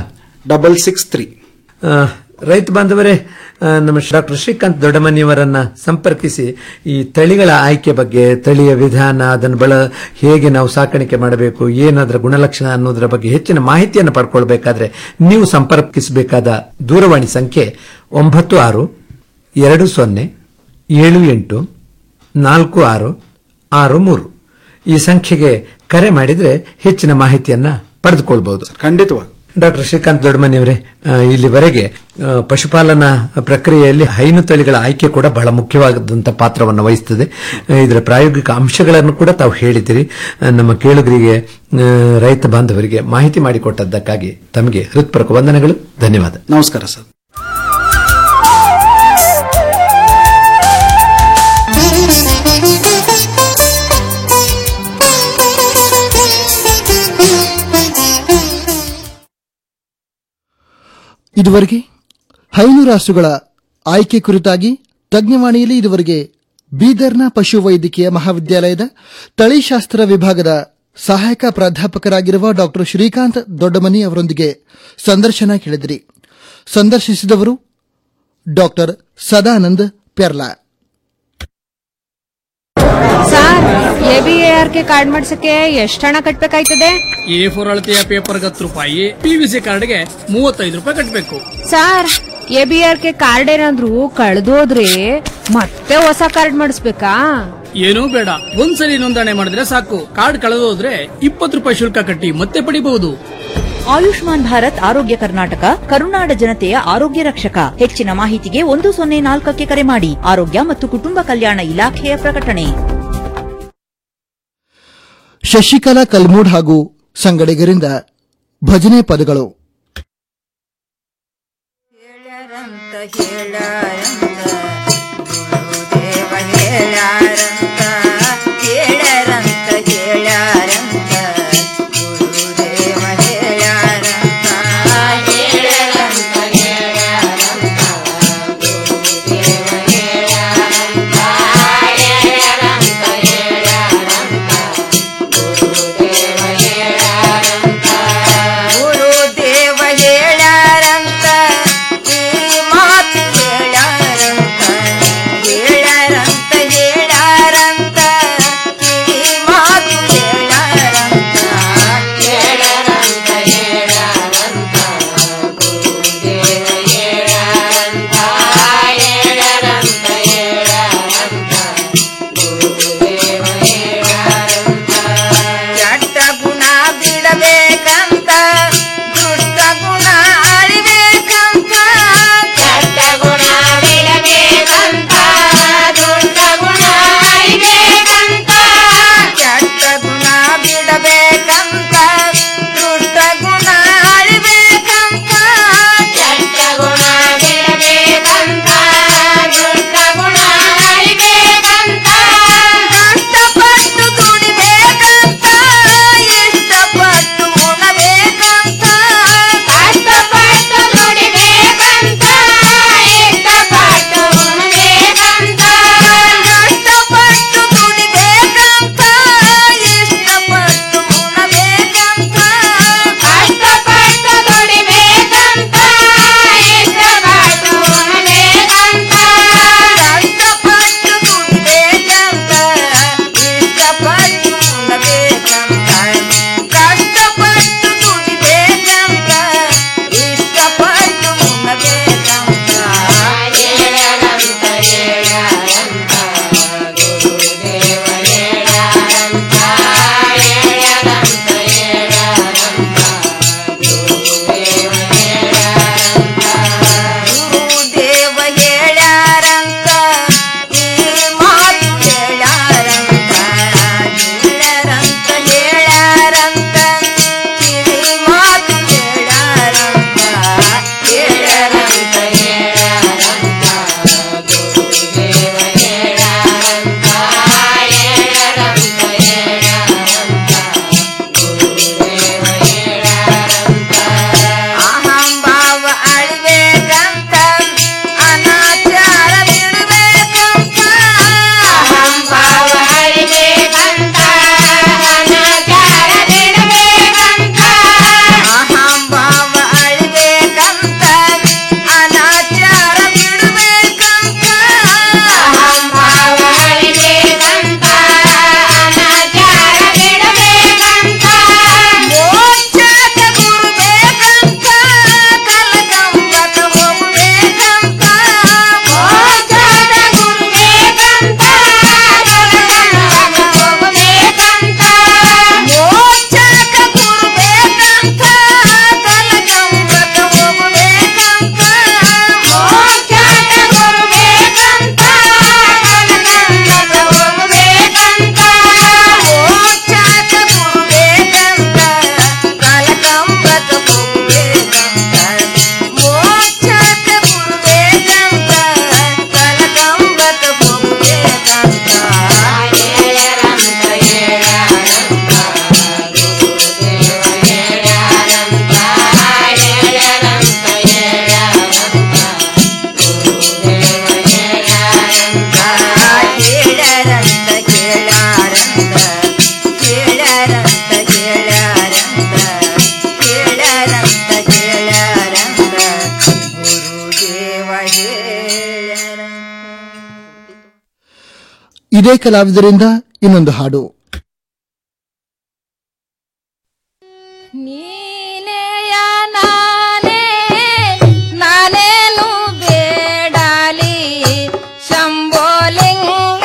double six three ಆ, ರೈತ ಬಾಂಧವರೇ ಆ, ನಮ್ಮ ಡಾಕ್ಟರ್ ಶ್ರೀಕಾಂತ್ ದೊಡ್ಡಮನಿಯವರನ್ನ ಸಂಪರ್ಕಿಸಿ ಈ ತಳಿಗಳ ಆಯ್ಕೆ ಬಗ್ಗೆ ತಳಿಯ ವಿಧಾನ ಅದನ್ನು ಬಳ ಹೇಗೆ ನಾವು ಸಾಕಾಣಿಕೆ ಮಾಡಬೇಕು ಏನಾದ್ರ ಗುಣಲಕ್ಷಣ ಅನ್ನೋದರ ಬಗ್ಗೆ ಹೆಚ್ಚಿನ ಮಾಹಿತಿಯನ್ನು ಪಡ್ಕೊಳ್ಬೇಕಾದ್ರೆ ನೀವು ಸಂಪರ್ಕಿಸಬೇಕಾದ ದೂರವಾಣಿ ಸಂಖ್ಯೆ ಒಂಬತ್ತು ಆರು ಎರಡು ಸೊನ್ನೆ ಏಳು ಎಂಟು ನಾಲ್ಕು ಆರು ಆರು ಮೂರು ಈ ಸಂಖ್ಯೆಗೆ ಕರೆ ಮಾಡಿದ್ರೆ ಹೆಚ್ಚಿನ ಮಾಹಿತಿಯನ್ನ ಪಡೆದುಕೊಳ್ಬಹುದು ಖಂಡಿತವಾಗಿ ಡಾಕ್ಟರ್ ಶ್ರೀಕಾಂತ್ ದೊಡ್ಡಮನಿ ಅವರೇ ಆ, ಇಲ್ಲಿವರೆಗೆ ಆ, ಪಶುಪಾಲನಾ ಪ್ರಕ್ರಿಯೆಯಲ್ಲಿ ಹೈನು ತಳಿಗಳ ಆಯ್ಕೆ ಕೂಡ ಬಹಳ ಮುಖ್ಯವಾದಂತಹ ಪಾತ್ರವನ್ನು ವಹಿಸುತ್ತದೆ ಆ, ಇದರ ಪ್ರಾಯೋಗಿಕ ಅಂಶಗಳನ್ನು ಕೂಡ ತಾವು ಹೇಳಿದಿರಿ ಆ, ನಮ್ಮ ಕೇಳುಗರಿಗೆ ಆ, ರೈತ ಬಾಂಧವರಿಗೆ ಮಾಹಿತಿ ಮಾಡಿಕೊಟ್ಟದ್ದಕ್ಕಾಗಿ ತಮಗೆ ಹೃತ್ಪೂರ್ವಕ ವಂದನೆಗಳು ಧನ್ಯವಾದ ನಮಸ್ಕಾರ ಸರ್ ಇದುವರೆಗೆ ಹೈನು ರಾಸುಗಳ ಆಯ್ಕೆ ಕುರಿತಾಗಿ ತಜ್ಞವಾಣಿಯಲ್ಲಿ ಇದುವರೆಗೆ ಬೀದರ್ನ ಪಶುವೈದ್ಯಕೀಯ ಮಹಾವಿದ್ಯಾಲಯದ ತಳಿಶಾಸ್ತ್ರ ವಿಭಾಗದ ಸಹಾಯಕ ಪ್ರಾಧ್ಯಾಪಕರಾಗಿರುವ ಡಾಕ್ಟರ್ ಶ್ರೀಕಾಂತ್ ದೊಡ್ಡಮನಿ ಅವರೊಂದಿಗೆ ಸಂದರ್ಶನ ಕೇಳಿದಿರಿ ಸಂದರ್ಶಿಸಿದವರು doctor Sadanand Perla sir A B A R K card ಮಾಡ್ಸಕ್ಕೆ ಎಷ್ಟು ಹಣ ಕಟ್ಬೇಕಾಯ್ತದೆ ಎ ಫೋರ್ ಅಳತೆಯ ಪೇಪರ್ಗೆ ಹತ್ತು ರೂಪಾಯಿ ಪಿವಿಸಿ ಕಾರ್ಡ್ಗೆ ಮೂವತ್ತೈದು ರೂಪಾಯಿ ಕಟ್ಟಬೇಕು sir A B R K card ಏನಾದ್ರು ಕಳ್ದೋದ್ರೆ ಮತ್ತೆ ಹೊಸ ಕಾರ್ಡ್ ಮಾಡಿಸ್ಬೇಕಾ ಏನೂ ಬೇಡ ಒಂದ್ಸಲಿ ನೋಂದಣಿ ಮಾಡಿದ್ರೆ ಸಾಕು ಕಾರ್ಡ್ ಕಳೆದೋದ್ರೆ ಇಪ್ಪತ್ತು ರೂಪಾಯಿ ಶುಲ್ಕ ಕಟ್ಟಿ ಮತ್ತೆ ಪಡಿಬಹುದು ಆಯುಷ್ಮಾನ್ ಭಾರತ್ ಆರೋಗ್ಯ ಕರ್ನಾಟಕ ಕರುನಾಡ ಜನತೆಯ ಆರೋಗ್ಯ ರಕ್ಷಕ ಹೆಚ್ಚಿನ ಮಾಹಿತಿಗೆ ಒಂದು ಸೊನ್ನೆ ನಾಲ್ಕಕ್ಕೆ ಕರೆ ಮಾಡಿ ಆರೋಗ್ಯ ಮತ್ತು ಕುಟುಂಬ ಕಲ್ಯಾಣ ಇಲಾಖೆಯ ಪ್ರಕಟಣೆ ಶಶಿಕಲಾ ಕಲ್ಮೂಡ್ ಹಾಗೂ ಸಂಗಡಿಗರಿಂದ ಭಜನೆ ಪದಗಳು ಗುರುದೇವ ಇದೇ ಕಲಾವಿದರಿಂದ ಇನ್ನೊಂದು ಹಾಡು ನೀನೆಯ ನಾನೇ ನಾನೇನು ಬೇಡಲಿ ಶಂಭೋಲಿಂಗ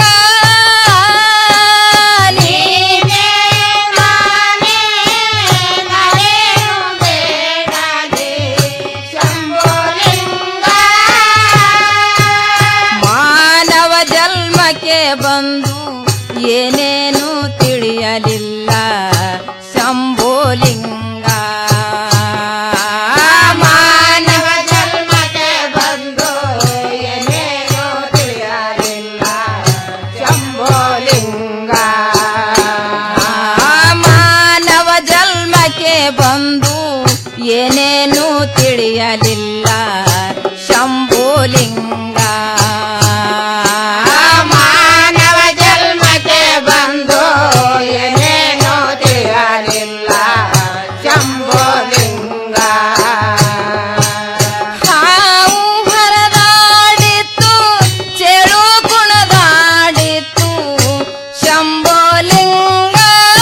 ನೀನೇ ನಾನೇ ನಾನೇನು ಬೇಡಲಿ ಶಂಭೋಲಿಂಗ ಮಾನವ ಜನ್ಮಕ್ಕೆ ಬಂದು ಏನೇನು ತಿಳಿಯಲಿಲ್ಲ ಶಂಭೋಲಿಂಗ ಮಾನವ ಜನ್ಮಕ್ಕೆ ಬಂದು ಏನೇನು ತಿಳಿಯಲಿಲ್ಲ ಶಂಭೋಲಿಂಗ ಮಾನವ ಜನ್ಮಕ್ಕೆ ಬಂದು ಏನೇನು ತಿಳಿಯಲಿಲ್ಲ ಶಂಭೋಲಿಂಗ ಮಾನವ ಜನ್ಮಕ್ಕೆ ಬಂದು ಏನೇನು ತಿಳಿಯಲಿಲ್ಲ ಶಂಭೋಲಿಂಗ ಹಾವು ಹರದಾಡಿತ್ತು ಚೆಳು ಕುಣದಾಡಿತ್ತು ಶಂಭೋಲಿಂಗ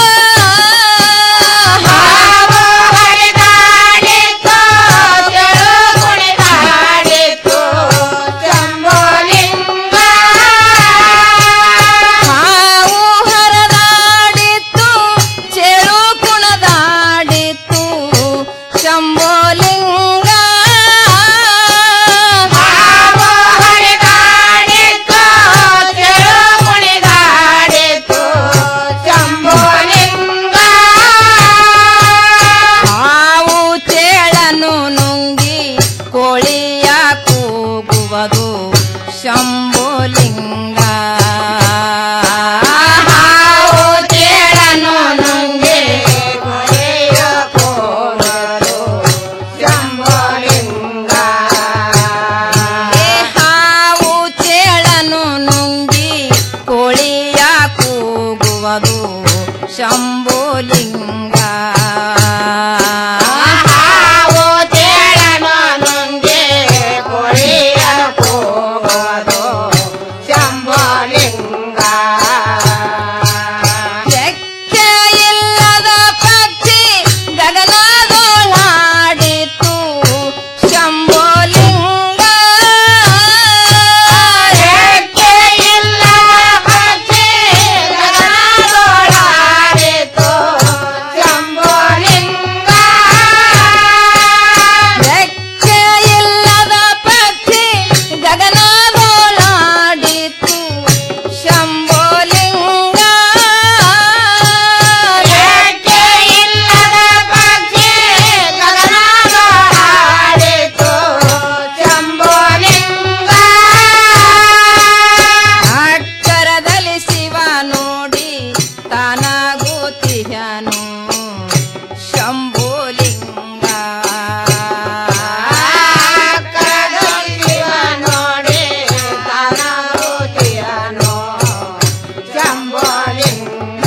ಹಾವು ಹರಿದಾಡಿತ್ತು ಚೆಳು ಕುಣಿದಾಡಿತ್ತು ಶಂಭೋಲಿಂಗ ಹಾವು ಹರದಾಡಿತ್ತು ಚೆಳು ಕುಣದಾಡಿತ್ತು ಶಂಭೋಲಿಂಗ ಹಾವು ಹರಿದಾಡಿತ್ತು ಚೆಳು ಕುಣಿದಾಡಿತ್ತು ಶಂಭೋಲಿಂಗ ಹಾವು ಚೇಳನು ನುಂಗಿ ಕೋಳಿಯ ಕೂಗುವುದು ಶಂಭೋಲಿಂಗ ಹಾವು ಚೇಳನು ನುಂಗಿ ಕೋಳಿಯ ಕೂಗುವುದು ಶಂಭೋಲಿಂಗ ಏ ಹಾವು ಚೇಳನು ನುಂಗಿ ಕೋಳಿಯ ಕೂಗುವುದು ಶಂಭೋಲಿಂಗ ಹಾವು ಚೇಳನು ನುಂಗಿ ಕೋಳಿಯ ಕೂಗುವುದು ಶಂಭೋಲಿಂಗ ರೆಕ್ಕೆ ಇಲ್ಲದ ಪಕ್ಷಿ ಗಗನದೊಳಾಡಿತು ಶಂಭೋಲಿಂಗ ರೆಕ್ಕೆ ಇಲ್ಲದ ಪಕ್ಷಿ ಗಗನದೊಳಾಡಿತು ಶಂಭೋಲಿಂಗ ರೆಕ್ಕೆ ಇಲ್ಲದ ಪಕ್ಷಿ ಗಗನದೊಳಾಡಿತು ಶಂಭೋಲಿಂಗ ರೆಕ್ಕೆ ಇಲ್ಲದ ಪಕ್ಷಿ ಗಗನದೊಳಾಡಿತು ಶಂಭೋಲಿಂಗ ಅಕ್ಕರದಲ್ಲಿ ಶಿವ ನೋಡಿ ತಾನಾಗುತ್ತಿಹನು ಶಂಭೋಲಿಂಗ ಅಕ್ಕರದಲ್ಲಿ ಶಿವ ನೋಡಿ ತಾನಾಗುತ್ತಿಹನು ಶಂಭೋಲಿಂಗ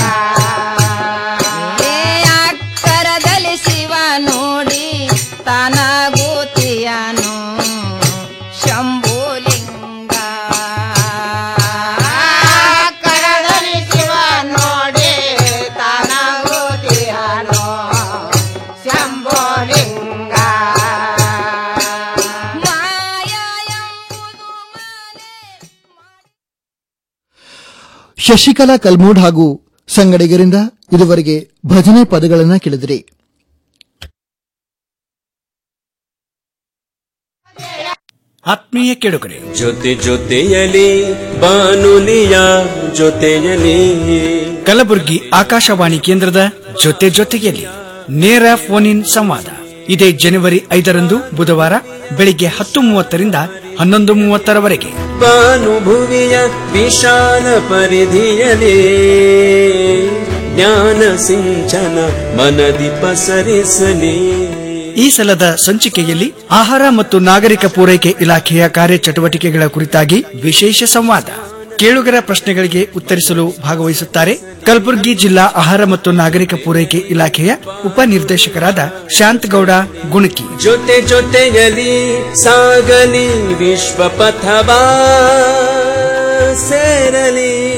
ಏ ಅಕ್ಕರದಲ್ಲಿ ಶಿವ ನೋಡಿ ತಾನಾಗುತ್ತಿಯನು ಶಂಭೋಲಿಂಗ ಅಕ್ಕರದಲ್ಲಿ ಶಿವ ನೋಡಿ ತಾನಾಗುತ್ತಿಯನು ಶಂಭೋಲಿಂಗ ಶಶಿಕಲಾ ಕಲ್ಮೂಡ್ ಹಾಗೂ ಸಂಗಡಿಗರಿಂದ ಇದುವರೆಗೆ ಭಜನೆ ಪದಗಳನ್ನ ಕೇಳಿದಿರಿ ಆತ್ಮೀಯ ಕೇಳುಗರೆ ಜೊತೆ ಜೊತೆಯಲಿ ಬಾನುಲಿಯ ಜೊತೆಯಲಿ ಕಲಬುರಗಿ ಆಕಾಶವಾಣಿ ಕೇಂದ್ರದ ಜೊತೆ ಜೊತೆಯಲ್ಲಿ ನೇರ ಫೋನ್ ಇನ್ ಸಂವಾದ ಇದೇ ಜನವರಿ ಐದರಂದು ಬುಧವಾರ ಬೆಳಿಗ್ಗೆ ಹತ್ತು ಮೂವತ್ತರಿಂದ ಹನ್ನೊಂದು ಮೂವತ್ತರವರೆಗೆ ಭಾನುಭುವಿಯ ವಿಶಾಲ ಪರಿಧಿಯಲಿ ಜ್ಞಾನ ಸಿಂಚನ ಮನದಿ ಪಸರಿಸಲಿ ಈ ಸಲದ ಸಂಚಿಕೆಯಲ್ಲಿ ಆಹಾರ ಮತ್ತು ನಾಗರಿಕ ಪೂರೈಕೆ ಇಲಾಖೆಯ ಕಾರ್ಯಚಟುವಟಿಕೆಗಳ ಕುರಿತಾಗಿ ವಿಶೇಷ ಸಂವಾದ ಕೇಳುಗರ ಪ್ರಶ್ನೆಗಳಿಗೆ ಉತ್ತರಿಸಲು ಭಾಗವಹಿಸುತ್ತಾರೆ ಕಲಬುರಗಿ ಜಿಲ್ಲಾ ಆಹಾರ ಮತ್ತು ನಾಗರಿಕ ಪೂರೈಕೆ ಇಲಾಖೆಯ ಉಪನಿರ್ದೇಶಕರಾದ ಶಾಂತಗೌಡ ಗುಣಕಿ ಜೊತೆ ಜೊತೆಯಲಿ ಸಾಗಲಿ ವಿಶ್ವ ಪಥವಾ ಸೇರಲಿ